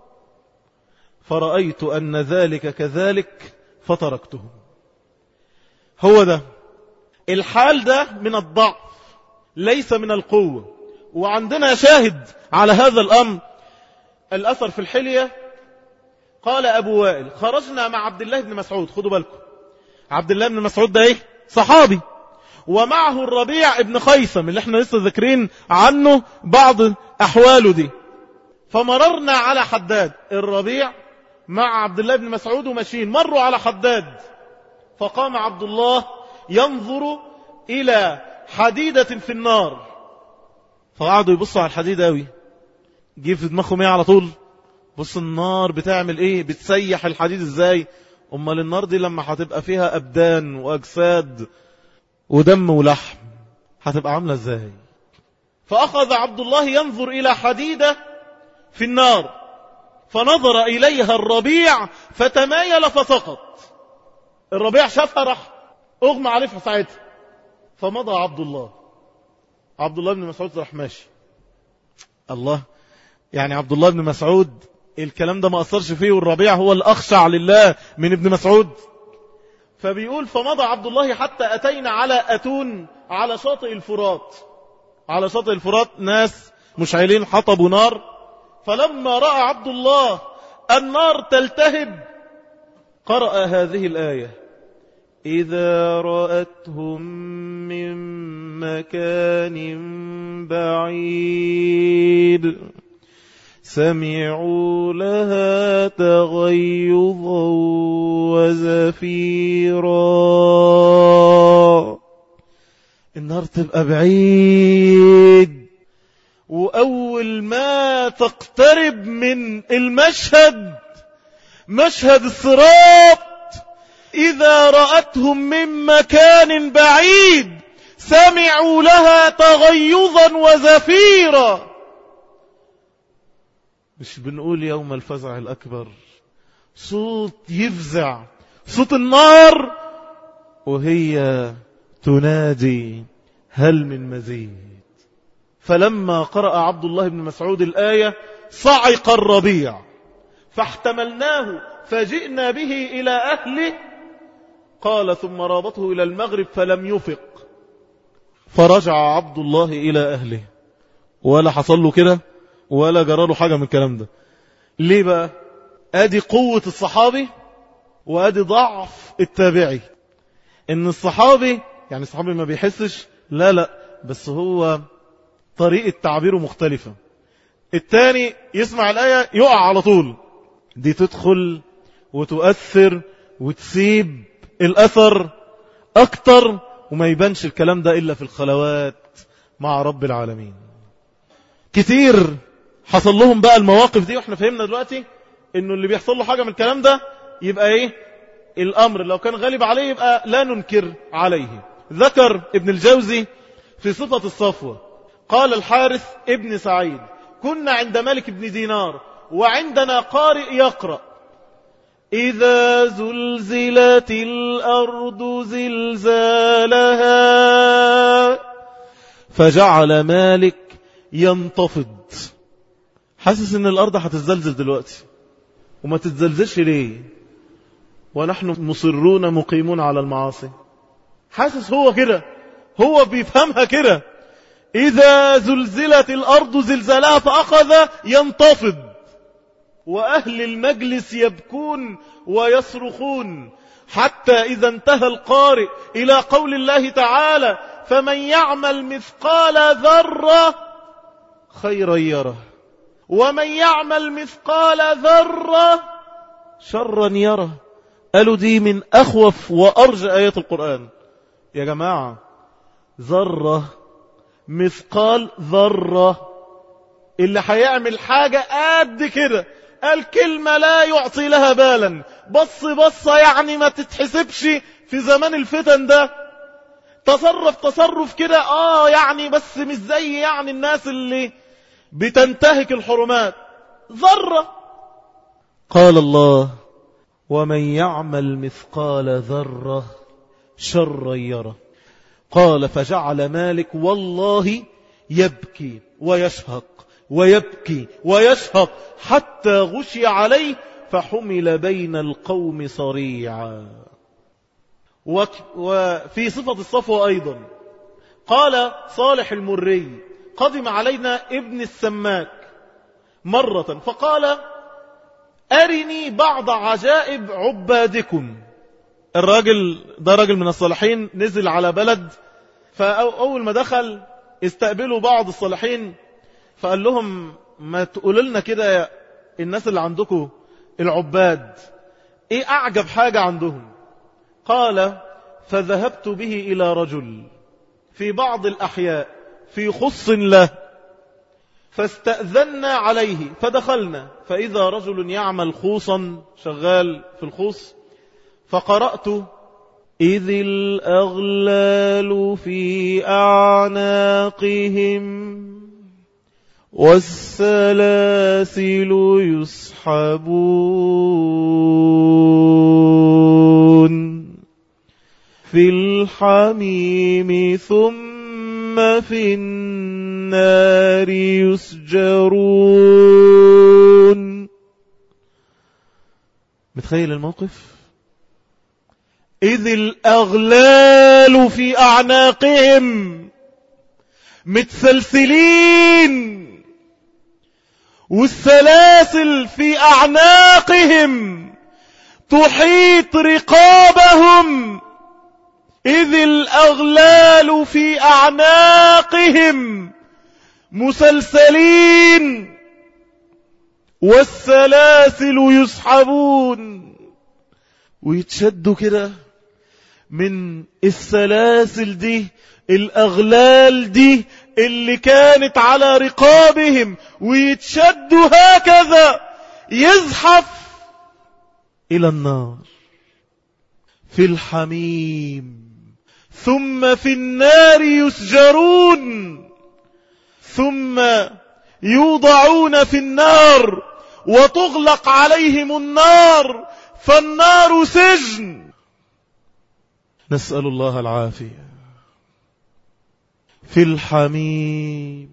فرأيت أن ذلك كذلك فتركته هو ده الحال ده من الضعف ليس من القوة وعندنا شاهد على هذا الأمر الأثر في الحلية قال أبو وائل خرجنا مع عبد الله بن مسعود خدوا بالكم عبد الله بن مسعود ده ايه صحابي ومعه الربيع ابن خيثم اللي احنا لسه ذاكرين عنه بعض أحواله دي فمررنا على حداد الربيع مع عبد الله بن مسعود وماشيين مروا على حداد فقام عبد الله ينظر إلى حديدة في النار فقعدوا يبصوا على الحديد قوي جه في دماغهم ايه على طول بص النار بتعمل ايه بتسيح الحديد ازاي امال النار دي لما هتبقى فيها ابدان واجساد ودم ولحم هتبقى عامله ازاي فاخذ عبد الله ينظر الى حديده في النار فنظر اليها الربيع فتمايل فسقط الربيع شافها راح اغمى عليه في ساعتها فمضى عبد الله عبد الله بن مسعود راح ماشي الله يعني عبد الله بن مسعود الكلام ده ما أثرش فيه والربيع هو الأخشع لله من ابن مسعود فبيقول فمضى عبد الله حتى أتينا على أتون على شاطئ الفرات على شاطئ الفرات ناس مشعلين حطبوا نار فلما رأى عبد الله النار تلتهب قرأ هذه الآية إذا رأتهم من مكان بعيد سمعوا لها تغيظا وزفيرا النار تبقى بعيد وأول ما تقترب من المشهد مشهد الصراط إذا رأتهم من مكان بعيد سمعوا لها تغيظا وزفيرا مش بنقول يوم الفزع الأكبر صوت يفزع صوت النار وهي تنادي هل من مزيد فلما قرأ عبد الله بن مسعود الآية صعق الربيع فاحتملناه فجئنا به إلى أهله قال ثم رابطه إلى المغرب فلم يفق فرجع عبد الله إلى أهله ولا حصل له كده ولا جرى له حاجة من الكلام ده ليه بقى ادي قوة الصحابي وادي ضعف التابعي ان الصحابي يعني الصحابي ما بيحسش لا لا بس هو طريقة تعبيره مختلفة التاني يسمع الآية يقع على طول دي تدخل وتؤثر وتسيب الأثر أكتر وما يبانش الكلام ده إلا في الخلوات مع رب العالمين كتير حصل لهم بقى المواقف دي واحنا فهمنا دلوقتي انه اللي بيحصل له حاجة من الكلام ده يبقى ايه الامر لو كان غالب عليه يبقى لا ننكر عليه ذكر ابن الجوزي في صفة الصفوة قال الحارث ابن سعيد كنا عند ملك بن دينار وعندنا قارئ يقرأ إذا زلزلت الأرض زلزالها فجعل مالك ينتفض حاسس ان الأرض هتزلزل دلوقتي وما تتزلزلش ليه ونحن مصرون مقيمون على المعاصي حاسس هو كده هو بيفهمها كده إذا زلزلت الأرض زلزالها فأخذ ينتفض وأهل المجلس يبكون ويصرخون حتى إذا انتهى القارئ إلى قول الله تعالى فمن يعمل مثقال ذرة خيرا يره ومن يعمل مثقال ذرة شرا يره قالوا دي من أخوف وأرجى آيات القرآن يا جماعة ذرة مثقال ذرة اللي هيعمل حاجة قد كده قال كلمة لا يعطي لها بالا بص بصة يعني ما تتحسبش في زمان الفتن ده تصرف تصرف كده اه يعني بس مش زي يعني الناس اللي بتنتهك الحرمات ذرة قال الله ومن يعمل مثقال ذرة شرا يرى قال فجعل مالك والله يبكي ويشهق ويبكي ويشهق حتى غشي عليه فحمل بين القوم صريعا وفي صفة الصفوة أيضا قال صالح المري قدم علينا ابن السماك مرة فقال أرني بعض عجائب عبادكم الراجل ده راجل من الصالحين نزل على بلد فأول ما دخل استقبلوا بعض الصالحين فقال لهم ما تقولوا لنا كده الناس اللي عندكم العباد ايه اعجب حاجة عندهم قال فذهبت به الى رجل في بعض الاحياء في خص له فاستأذنا عليه فدخلنا فإذا رجل يعمل خوصا شغال في الخوص فقرأت إذ الأغلال في أعناقهم والسلاسل يسحبون في الحميم ثم في النار يسجرون متخيل الموقف إذ الأغلال في أعناقهم متسلسلين والسلاسل في أعناقهم تحيط رقابهم إذ الأغلال في أعناقهم مسلسلين والسلاسل يسحبون ويتشدوا كده من السلاسل دي الأغلال دي اللي كانت على رقابهم ويتشدوا هكذا يزحف إلى النار في الحميم ثم في النار يسجرون ثم يوضعون في النار وتغلق عليهم النار فالنار سجن نسأل الله العافية في الحميم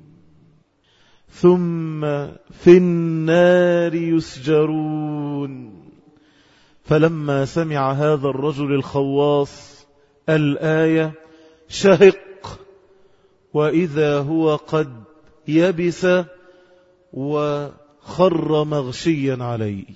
ثم في النار يسجرون فلما سمع هذا الرجل الخواص الآية شهق وإذا هو قد يبس وخر مغشيا عليه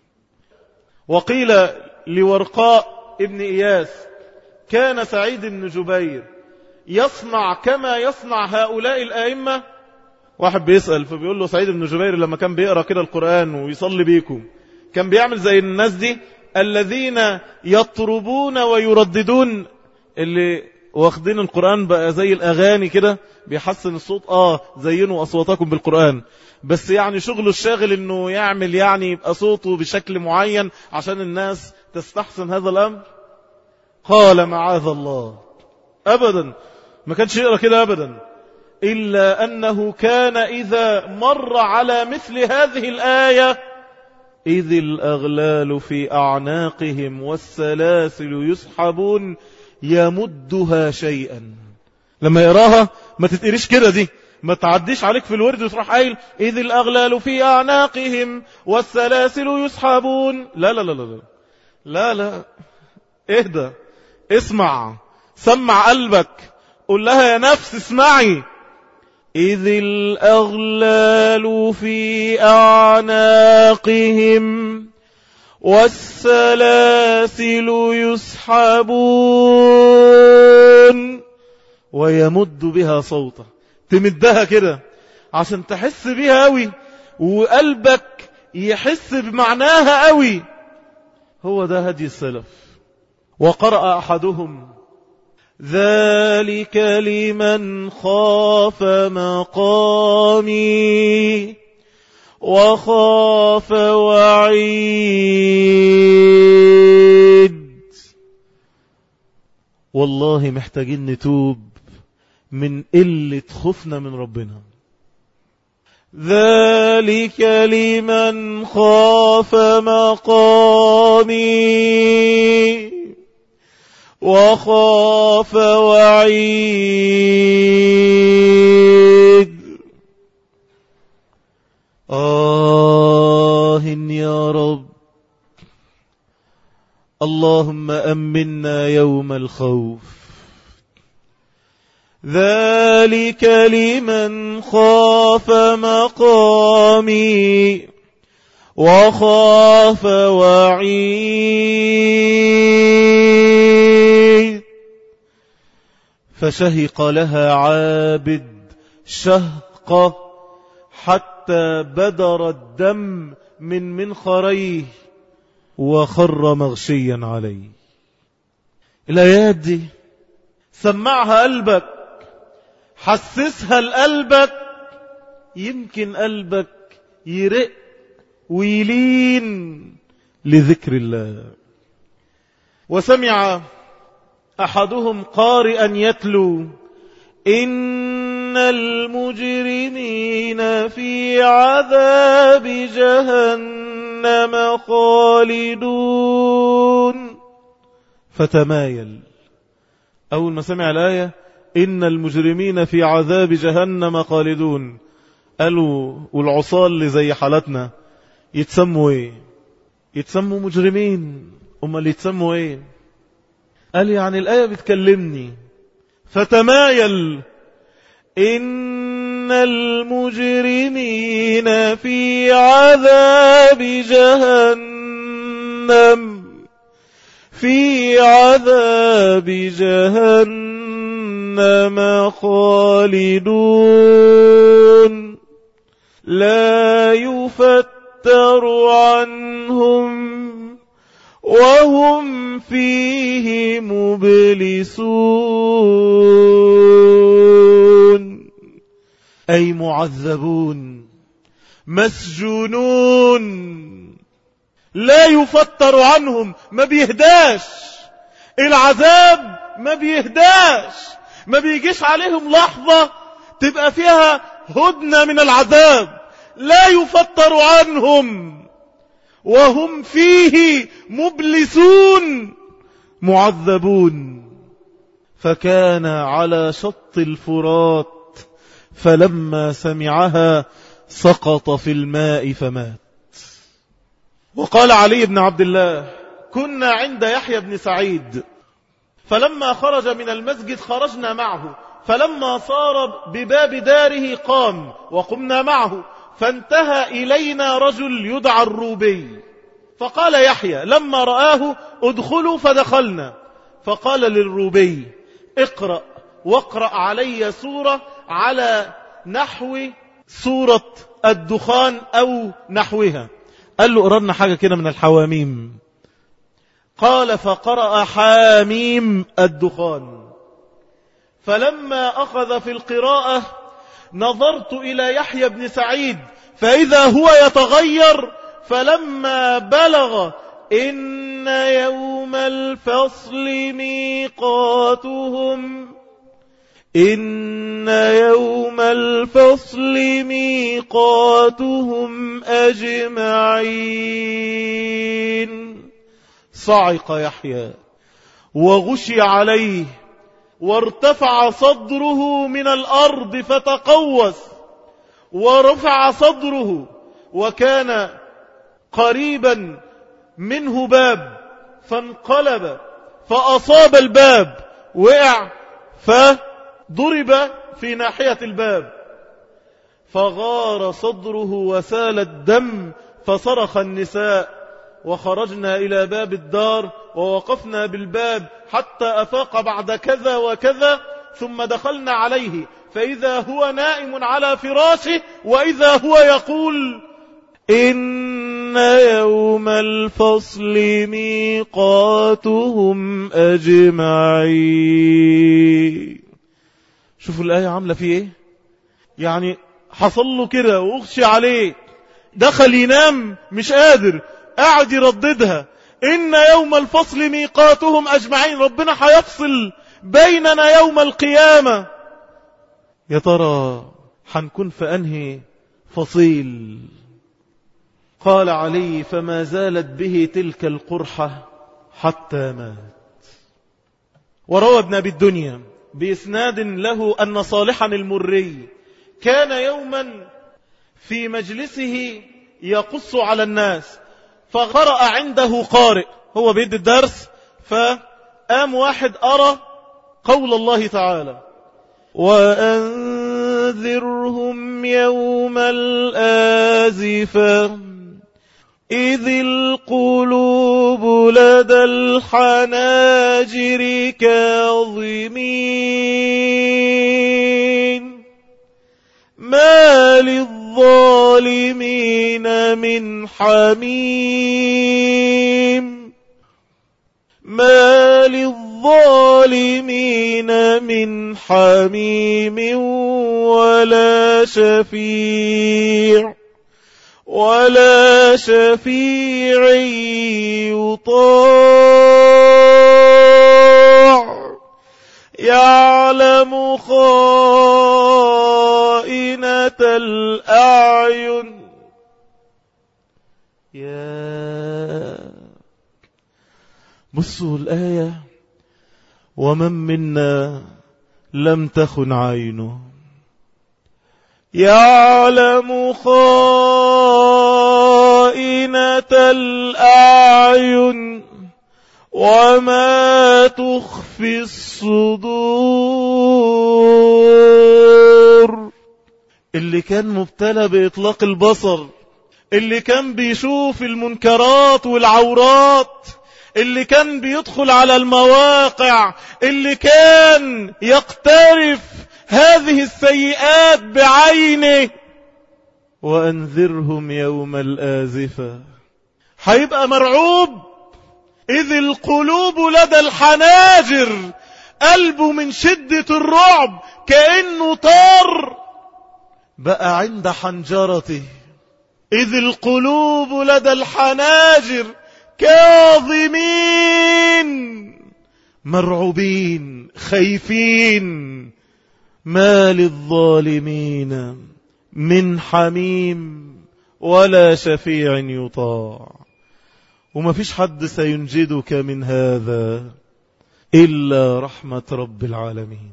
وقيل لورقاء ابن إياس كان سعيد بن جبير يصنع كما يصنع هؤلاء الآئمة واحد بيسأل فبيقول له سعيد بن جبير لما كان بيقرأ كده القرآن ويصلي بيكم كان بيعمل زي الناس دي الذين يطربون ويرددون اللي واخدين القرآن بقى زي الأغاني كده بيحسن الصوت آه زينوا أصواتكم بالقرآن بس يعني شغله الشاغل انه يعمل يعني يبقى صوته بشكل معين عشان الناس تستحسن هذا الأمر قال معاذ الله أبدا ما كانش يقرأ كده أبدا إلا أنه كان إذا مر على مثل هذه الآية إذ الأغلال في أعناقهم والسلاسل يسحبون يمدها شيئا لما يقراها ما تتقريش كده دي ما تعديش عليك في الورد وتروح قايل إذ الأغلال في أعناقهم والسلاسل يسحبون لا لا لا لا لا لا اهدى اسمع سمع قلبك قل لها يا نفس اسمعي إذ الأغلال في أعناقهم والسلاسل يسحبون ويمد بها صوته تمدها كده عشان تحس بيها قوي وقلبك يحس بمعناها قوي هو ده هدي السلف وقرأ أحدهم ذلك لمن خاف مقامي وخاف وعيد والله محتاجين نتوب من قلة خوفنا من ربنا ذلك لمن خاف مقامي وخاف وعيد آه يا رب اللهم أمنا يوم الخوف ذلك لمن خاف مقامي وخاف وعيد فشهق لها عابد شهقة حتى بدر الدم من منخريه وخر مغشيا عليه الآيات دي سمعها قلبك حسسها لقلبك يمكن قلبك يرق ويلين لذكر الله وسمع أحدهم قارئا يتلو إن المجرمين في عذاب جهنم خالدون فتمايل أول ما سمع الآية إن المجرمين في عذاب جهنم خالدون قالوا والعصال اللي زي حالتنا يتسموا ايه يتسموا مجرمين هم اللي يتسموا ايه قال يعني الآية بتكلمني فتمايل إن المجرمين في عذاب جهنم في عذاب جهنم خالدون لا يفتر عنهم وهم فيه مبلسون أي معذبون مسجونون لا يفتر عنهم ما بيهداش العذاب ما بيهداش ما بيجيش عليهم لحظة تبقى فيها هدنة من العذاب لا يفتر عنهم وهم فيه مبلسون معذبون فكان على شط الفرات فلما سمعها سقط في الماء فمات وقال علي بن عبد الله كنا عند يحيى بن سعيد فلما خرج من المسجد خرجنا معه فلما صار بباب داره قام وقمنا معه فانتهى إلينا رجل يدعى الروبي فقال يحيى لما رآه ادخلوا فدخلنا فقال للروبي اقرأ واقرأ علي سورة على نحو سورة الدخان أو نحوها قال له قررنا حاجة كده من الحواميم قال فقرأ حاميم الدخان فلما أخذ في القراءة نظرت إلى يحيى بن سعيد فإذا هو يتغير فلما بلغ إن يوم الفصل ميقاتهم إن يوم الفصل ميقاتهم أجمعين صعق يحيى وغشي عليه وارتفع صدره من الأرض فتقوس ورفع صدره وكان قريبا منه باب فانقلب فأصاب الباب وقع فضرب في ناحية الباب فغار صدره وسال الدم فصرخ النساء وخرجنا إلى باب الدار ووقفنا بالباب حتى أفاق بعد كذا وكذا ثم دخلنا عليه فإذا هو نائم على فراشه وإذا هو يقول إن يوم الفصل ميقاتهم أجمعين شوفوا الآية عاملة فيه إيه يعني حصل له كده واغشي عليه دخل ينام مش قادر قاعد يرددها إن يوم الفصل ميقاتهم أجمعين ربنا هيفصل بيننا يوم القيامة يا ترى حنكون في أنهي فصيل قال علي فما زالت به تلك القرحة حتى مات وروى ابن أبي الدنيا بإسناد له أن صالحا المري كان يوما في مجلسه يقص على الناس فقرأ عنده قارئ هو بيد الدرس فقام واحد أرى قول الله تعالى وأنذرهم يوم الآزفة إذ القلوب لدى الحناجر كاظمين ما للظالمين من حميم ما للظالمين من حميم ولا شفيع ولا شفيع يطاع يعلم خائنة الأعين يا بصوا الآية ومن منا لم تخن عينه يعلم خائنة الأعين وما تخفي الصدور اللي كان مبتلى بإطلاق البصر اللي كان بيشوف المنكرات والعورات اللي كان بيدخل على المواقع اللي كان يقترف هذه السيئات بعينه وأنذرهم يوم الآزفة هيبقى مرعوب إذ القلوب لدى الحناجر قلبه من شدة الرعب كأنه طار بقى عند حنجرته إذ القلوب لدى الحناجر كاظمين مرعوبين خايفين ما للظالمين من حميم ولا شفيع يطاع وما فيش حد سينجدك من هذا إلا رحمة رب العالمين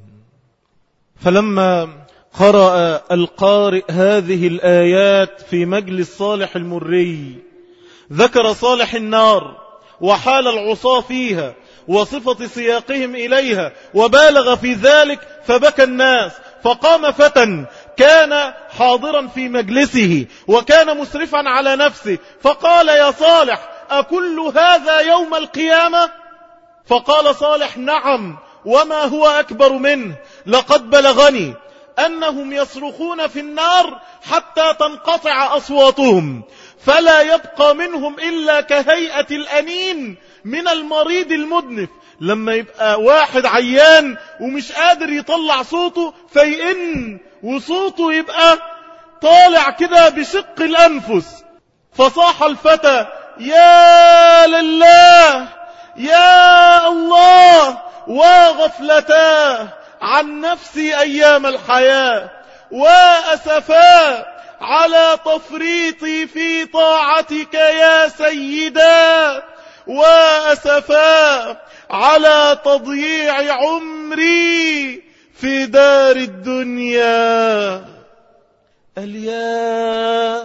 فلما قرأ القارئ هذه الآيات في مجلس صالح المري ذكر صالح النار وحال العصاة فيها وصفة سياقهم إليها وبالغ في ذلك فبكى الناس فقام فتى كان حاضرا في مجلسه وكان مسرفا على نفسه فقال يا صالح أكل هذا يوم القيامة فقال صالح نعم وما هو أكبر منه لقد بلغني أنهم يصرخون في النار حتى تنقطع أصواتهم فلا يبقى منهم إلا كهيئة الأنين من المريض المدنف لما يبقى واحد عيان ومش قادر يطلع صوته فيئن وصوته يبقى طالع كده بشق الأنفس فصاح الفتى يا لله يا الله وغفلتاه عن نفسي أيام الحياة وأسفا على تفريطي في طاعتك يا سيدا وأسفا على تضييع عمري في دار الدنيا قال يا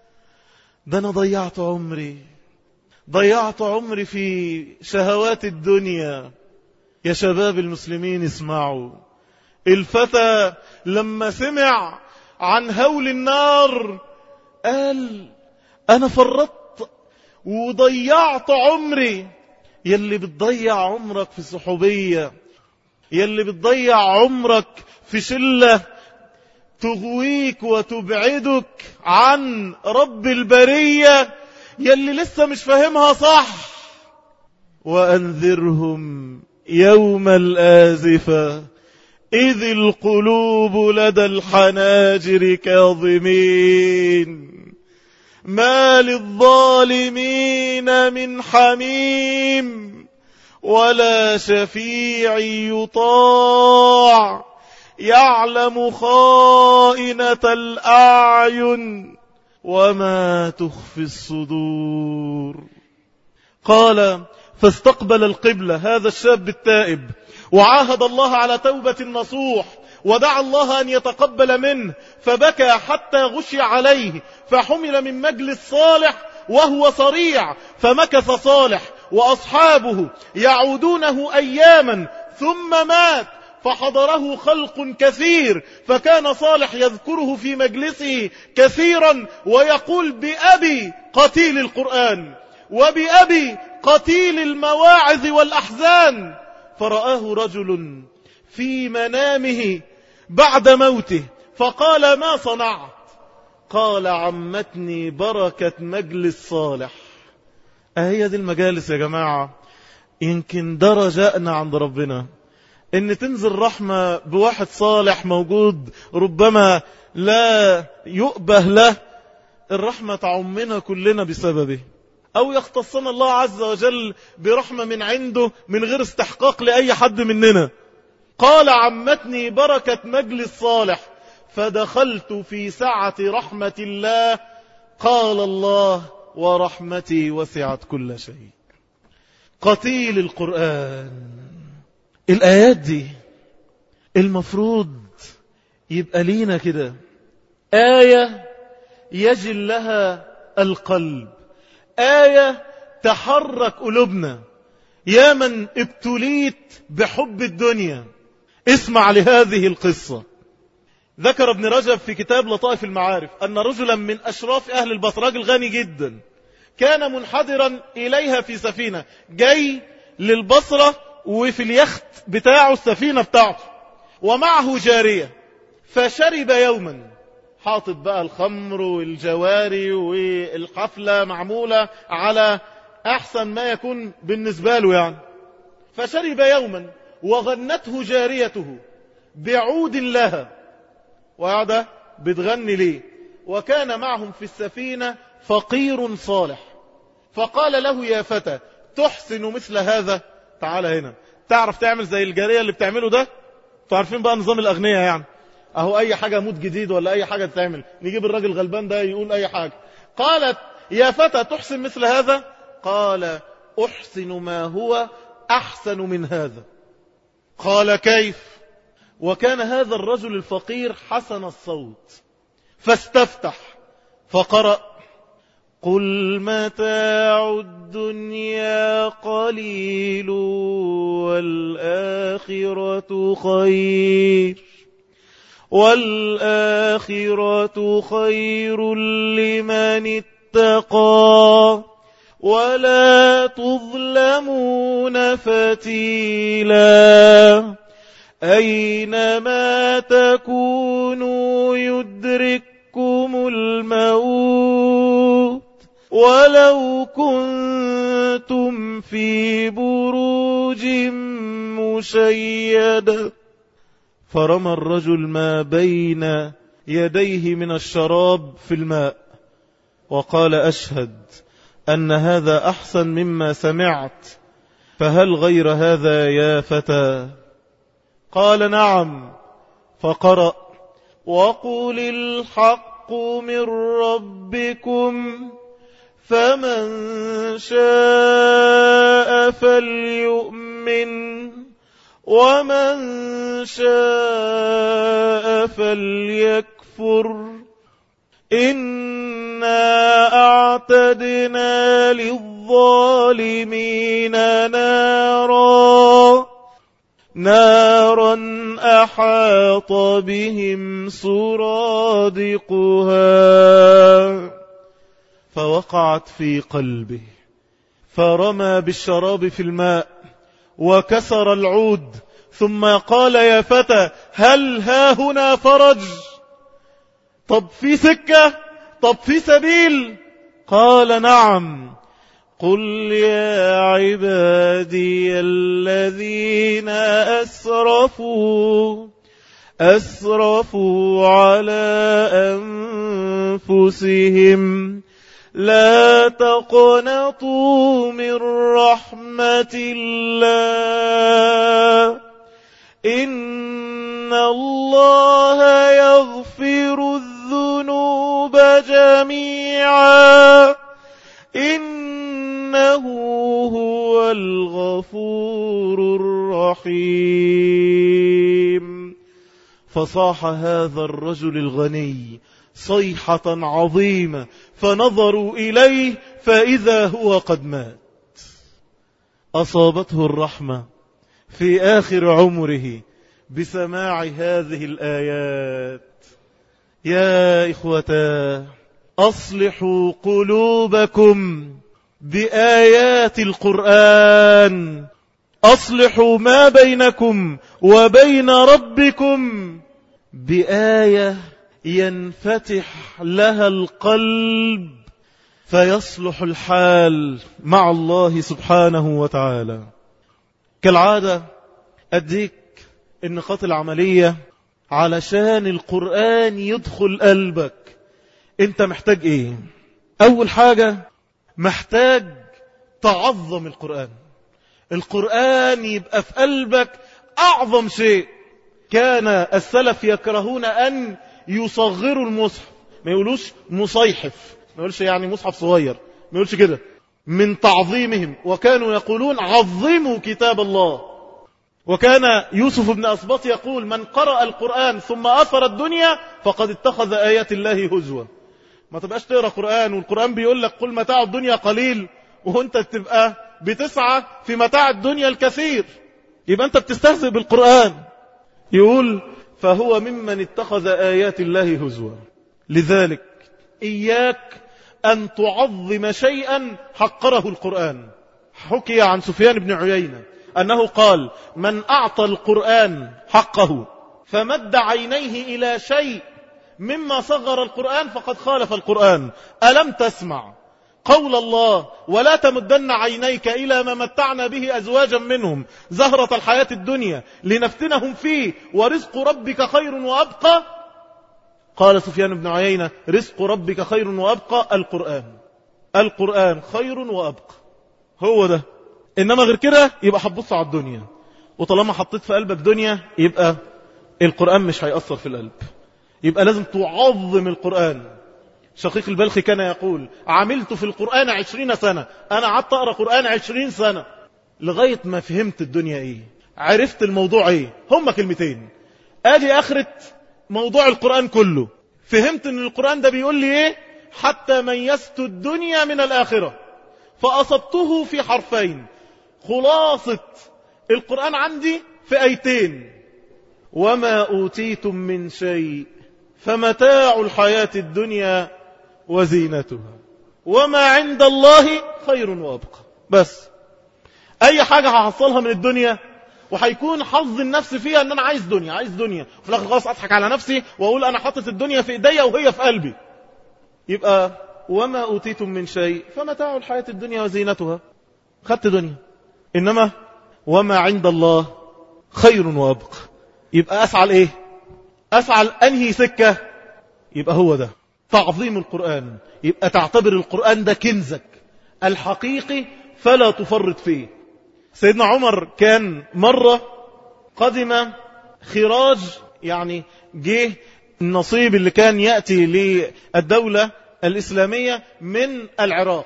ده أنا ضيعت عمري ضيعت عمري في شهوات الدنيا يا شباب المسلمين اسمعوا الفتى لما سمع عن هول النار قال أنا فرطت وضيعت عمري يلي بتضيع عمرك في صحوبية يلي بتضيع عمرك في شلة تغويك وتبعدك عن رب البرية يلي لسه مش فاهمها صح وأنذرهم يوم الآزفة إذ القلوب لدى الحناجر كاظمين ما للظالمين من حميم ولا شفيع يطاع يعلم خائنة الأعين وما تخفي الصدور قال فاستقبل القبلة هذا الشاب التائب وعاهد الله على توبة النصوح ودعا الله أن يتقبل منه فبكى حتى غشي عليه فحمل من مجلس صالح وهو صريع فمكث صالح وأصحابه يعودونه أياما ثم مات فحضره خلق كثير فكان صالح يذكره في مجلسه كثيرا ويقول بأبي قتيل القرآن وبأبي قتيل المواعظ والأحزان فرآه رجل في منامه بعد موته فقال ما صنعت قال عمتني بركة مجلس صالح أهي دي المجالس يا جماعة يمكن ده رجاءنا عند ربنا ان تنزل رحمة بواحد صالح موجود ربما لا يؤبه له الرحمة تعمنا كلنا بسببه او يختصنا الله عز وجل برحمة من عنده من غير استحقاق لأي حد مننا قال عمتني بركة مجلس صالح فدخلت في سعة رحمة الله قال الله ورحمتي وسعت كل شيء قتيل القرآن الآيات دي المفروض يبقى لينا كده آية يجل لها القلب آية تحرك قلوبنا يا من ابتليت بحب الدنيا اسمع لهذه القصة ذكر ابن رجب في كتاب لطائف المعارف أن رجلا من أشراف أهل البصر راجل غني جدا كان منحدرا إليها في سفينة جاي للبصرة وفي اليخت بتاعه السفينة بتاعته ومعه جارية فشرب يوما حاطط بقى الخمر والجواري والحفلة معمولة على أحسن ما يكون بالنسبة له يعني فشرب يوما وغنته جاريته بعود لها وقاعدة بتغني ليه وكان معهم في السفينة فقير صالح فقال له يا فتى تحسن مثل هذا تعال هنا تعرف تعمل زي الجارية اللي بتعمله ده تعرفين بقى نظام الأغنياء يعني أهو أي حاجة موت جديد ولا أي حاجة تعمل نجيب الراجل غلبان ده يقول أي حاجة قالت يا فتى تحسن مثل هذا قال أحسن ما هو أحسن من هذا قال كيف وكان هذا الرجل الفقير حسن الصوت فاستفتح فقرأ قل متاع الدنيا قليل والآخرة خير والآخرة خير لمن اتقى ولا تظلمون فتيلا أينما تكونوا يدرككم الموت ولو كنتم في بروج مشيدة فرمى الرجل ما بين يديه من الشراب في الماء وقال أشهد أن هذا أحسن مما سمعت فهل غير هذا يا فتى قال نعم فقرأ وقل الحق من ربكم فمن شاء فليؤمن ومن شاء فليكفر إنا أعتدنا للظالمين نارا نارا أحاط بهم سرادقها فوقعت في قلبه فرمى بالشراب في الماء وكسر العود ثم قال يا فتى هل ها هنا فرج طب في سكة طب في سبيل قال نعم قل يا عبادي الذين أسرفوا أسرفوا على أنفسهم لا تقنطوا من رحمة الله إن الله يغفر الذنوب جميعا إنه هو الغفور الرحيم فصاح هذا الرجل الغني صيحة عظيمة فنظروا إليه فإذا هو قد مات أصابته الرحمة في آخر عمره بسماع هذه الآيات يا إخوتا أصلحوا قلوبكم بآيات القرآن أصلحوا ما بينكم وبين ربكم بآية ينفتح لها القلب فيصلح الحال مع الله سبحانه وتعالى كالعادة أديك النقاط العملية علشان القرآن يدخل قلبك انت محتاج ايه اول حاجة محتاج تعظم القرآن القرآن يبقى في قلبك اعظم شيء كان السلف يكرهون ان يصغروا المصحف ما يقولوش مصيحف ما يقولش يعني مصحف صغير ما يقولش كده من تعظيمهم وكانوا يقولون عظموا كتاب الله وكان يوسف بن أسباط يقول من قرأ القرآن ثم أثر الدنيا فقد اتخذ آيات الله هزوا ما تبقاش تقرأ قرآن والقرآن بيقول لك قل متاع الدنيا قليل وانت تبقى بتسعى في متاع الدنيا الكثير يبقى انت بتستهزئ بالقرآن يقول فهو ممن اتخذ آيات الله هزوا لذلك إياك أن تعظم شيئا حقره القرآن حكي عن سفيان بن عيينة أنه قال من أعطى القرآن حقه فمد عينيه إلى شيء مما صغر القرآن فقد خالف القرآن ألم تسمع قول الله ولا تمدن عينيك إلى ما متعنا به أزواجا منهم زهرة الحياة الدنيا لنفتنهم فيه ورزق ربك خير وأبقى قال سفيان بن عيينة رزق ربك خير وأبقى القرآن القرآن خير وأبقى هو ده إنما غير كده يبقى هتبص على الدنيا وطالما حطيت في قلبك دنيا يبقى القرآن مش هيأثر في القلب يبقى لازم تعظم القرآن شقيق البلخي كان يقول عملت في القرآن عشرين سنة أنا قعدت أقرأ قرآن عشرين سنة لغاية ما فهمت الدنيا إيه عرفت الموضوع إيه هم كلمتين آدي آخرة موضوع القرآن كله فهمت أن القرآن ده بيقول لي إيه حتى ميزت الدنيا من الآخرة فأصبته في حرفين خلاصة القرآن عندي في أيتين وما أوتيتم من شيء فمتاع الحياة الدنيا وزينتها وما عند الله خير وأبقى بس أي حاجة هحصلها من الدنيا وهيكون حظ النفس فيها ان انا عايز دنيا عايز دنيا وفي الاخر خلاص اضحك على نفسي واقول انا حاطط الدنيا في ايديا وهي في قلبي يبقى وما اوتيتم من شيء فمتاع الحياة الدنيا وزينتها خدت دنيا انما وما عند الله خير وابقى يبقى اسعى لايه اسعى لانهي سكة يبقى هو ده تعظيم القرآن يبقى تعتبر القرآن ده كنزك الحقيقي فلا تفرط فيه سيدنا عمر كان مرة قدم خراج يعني جه النصيب اللي كان يأتي للدولة الإسلامية من العراق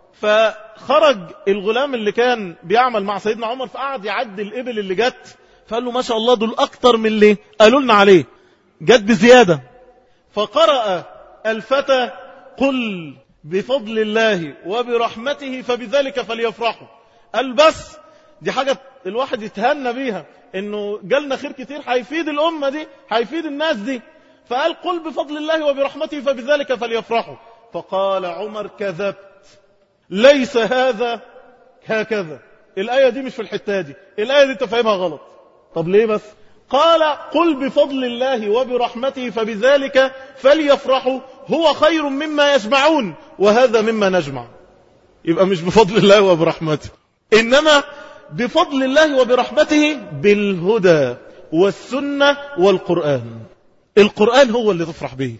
فخرج الغلام اللي كان بيعمل مع سيدنا عمر فقعد يعد الإبل اللي جت فقال له ما شاء الله دول أكتر من اللي قالوا لنا عليه جت بزيادة فقرأ الفتى قل بفضل الله وبرحمته فبذلك فليفرحوا قال بس دي حاجة الواحد يتهنى بيها انه جالنا خير كتير هيفيد الامة دي هيفيد الناس دي فقال قل بفضل الله وبرحمته فبذلك فليفرحوا فقال عمر كذبت ليس هذا هكذا الآية دي مش في الحتة دي الآية دي تفهمها غلط طب ليه بس قال قل بفضل الله وبرحمته فبذلك فليفرحوا هو خير مما يجمعون وهذا مما نجمع يبقى مش بفضل الله وبرحمته إنما بفضل الله وبرحمته بالهدى والسنة والقرآن القرآن هو اللي تفرح به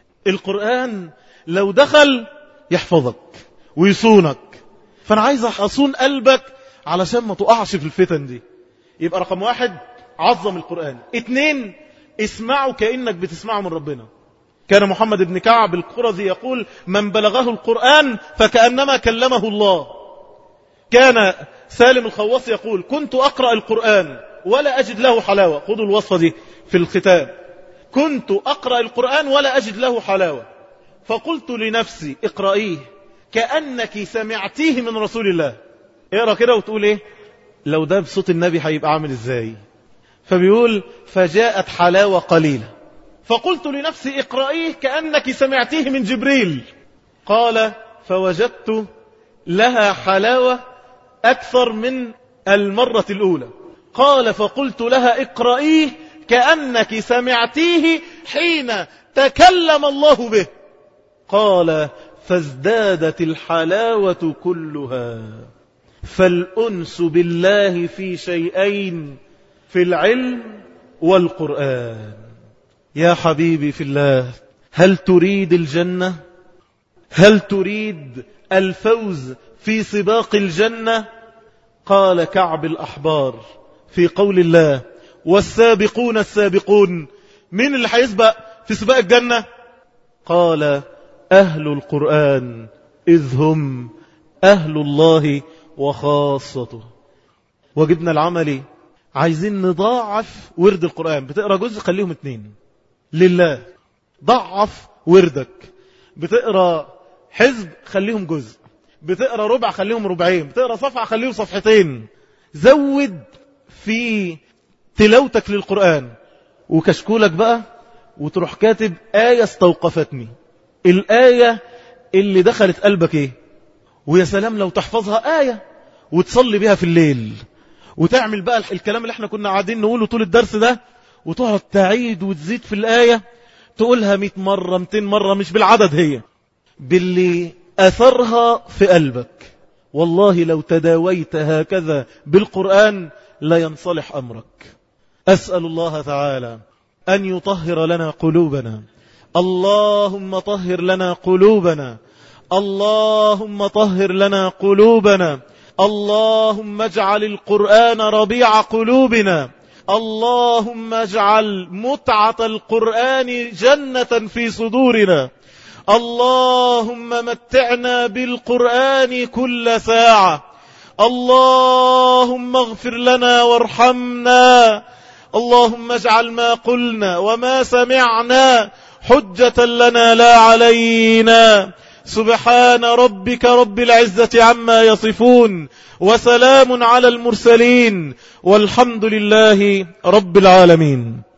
القرآن لو دخل يحفظك ويصونك فأنا عايز أصون قلبك علشان ما تقعش في الفتن دي يبقى رقم واحد عظم القرآن اتنين اسمعوا كأنك بتسمعه من ربنا كان محمد بن كعب القرظي يقول من بلغه القرآن فكأنما كلمه الله كان سالم الخواص يقول كنت أقرأ القرآن ولا أجد له حلاوة خذوا الوصفة دي في الختام كنت أقرأ القرآن ولا أجد له حلاوة فقلت لنفسي اقرأيه كأنك سمعتيه من رسول الله اقرأ كده وتقول ايه لو ده بصوت النبي هيبقى عامل ازاي فبيقول فجاءت حلاوة قليلة فقلت لنفسي اقرأيه كأنك سمعتيه من جبريل قال فوجدت لها حلاوة أكثر من المرة الأولى قال فقلت لها اقرأيه كأنك سمعتيه حين تكلم الله به قال فازدادت الحلاوة كلها فالأنس بالله في شيئين في العلم والقرآن يا حبيبي في الله هل تريد الجنة هل تريد الفوز في سباق الجنة قال كعب الأحبار في قول الله والسابقون السابقون من اللي هيسبق في سباق الجنة قال أهل القرآن إذ هم أهل الله وخاصته وجبنا العملي عايزين نضاعف ورد القرآن بتقرأ جزء خليهم اتنين لله ضعف وردك بتقرأ حزب خليهم جزء بتقرأ ربع خليهم ربعين بتقرأ صفحة خليهم صفحتين زود في تلاوتك للقرآن وكشكولك بقى وتروح كاتب آية استوقفتني الآية اللي دخلت قلبك ايه ويا سلام لو تحفظها آية وتصلي بها في الليل وتعمل بقى الكلام اللي احنا كنا قاعدين نقوله طول الدرس ده وتقعد تعيد وتزيد في الآية تقولها مئة مرة مئتين مرة مش بالعدد هي باللي أثرها في قلبك والله لو تداويت هكذا بالقرآن لا ينصلح أمرك أسأل الله تعالى أن يطهر لنا قلوبنا اللهم طهر لنا قلوبنا اللهم طهر لنا قلوبنا اللهم اجعل القرآن ربيع قلوبنا اللهم اجعل متعة القرآن جنة في صدورنا اللهم متعنا بالقرآن كل ساعة اللهم اغفر لنا وارحمنا اللهم اجعل ما قلنا وما سمعنا حجة لنا لا علينا سبحان ربك رب العزة عما يصفون وسلام على المرسلين والحمد لله رب العالمين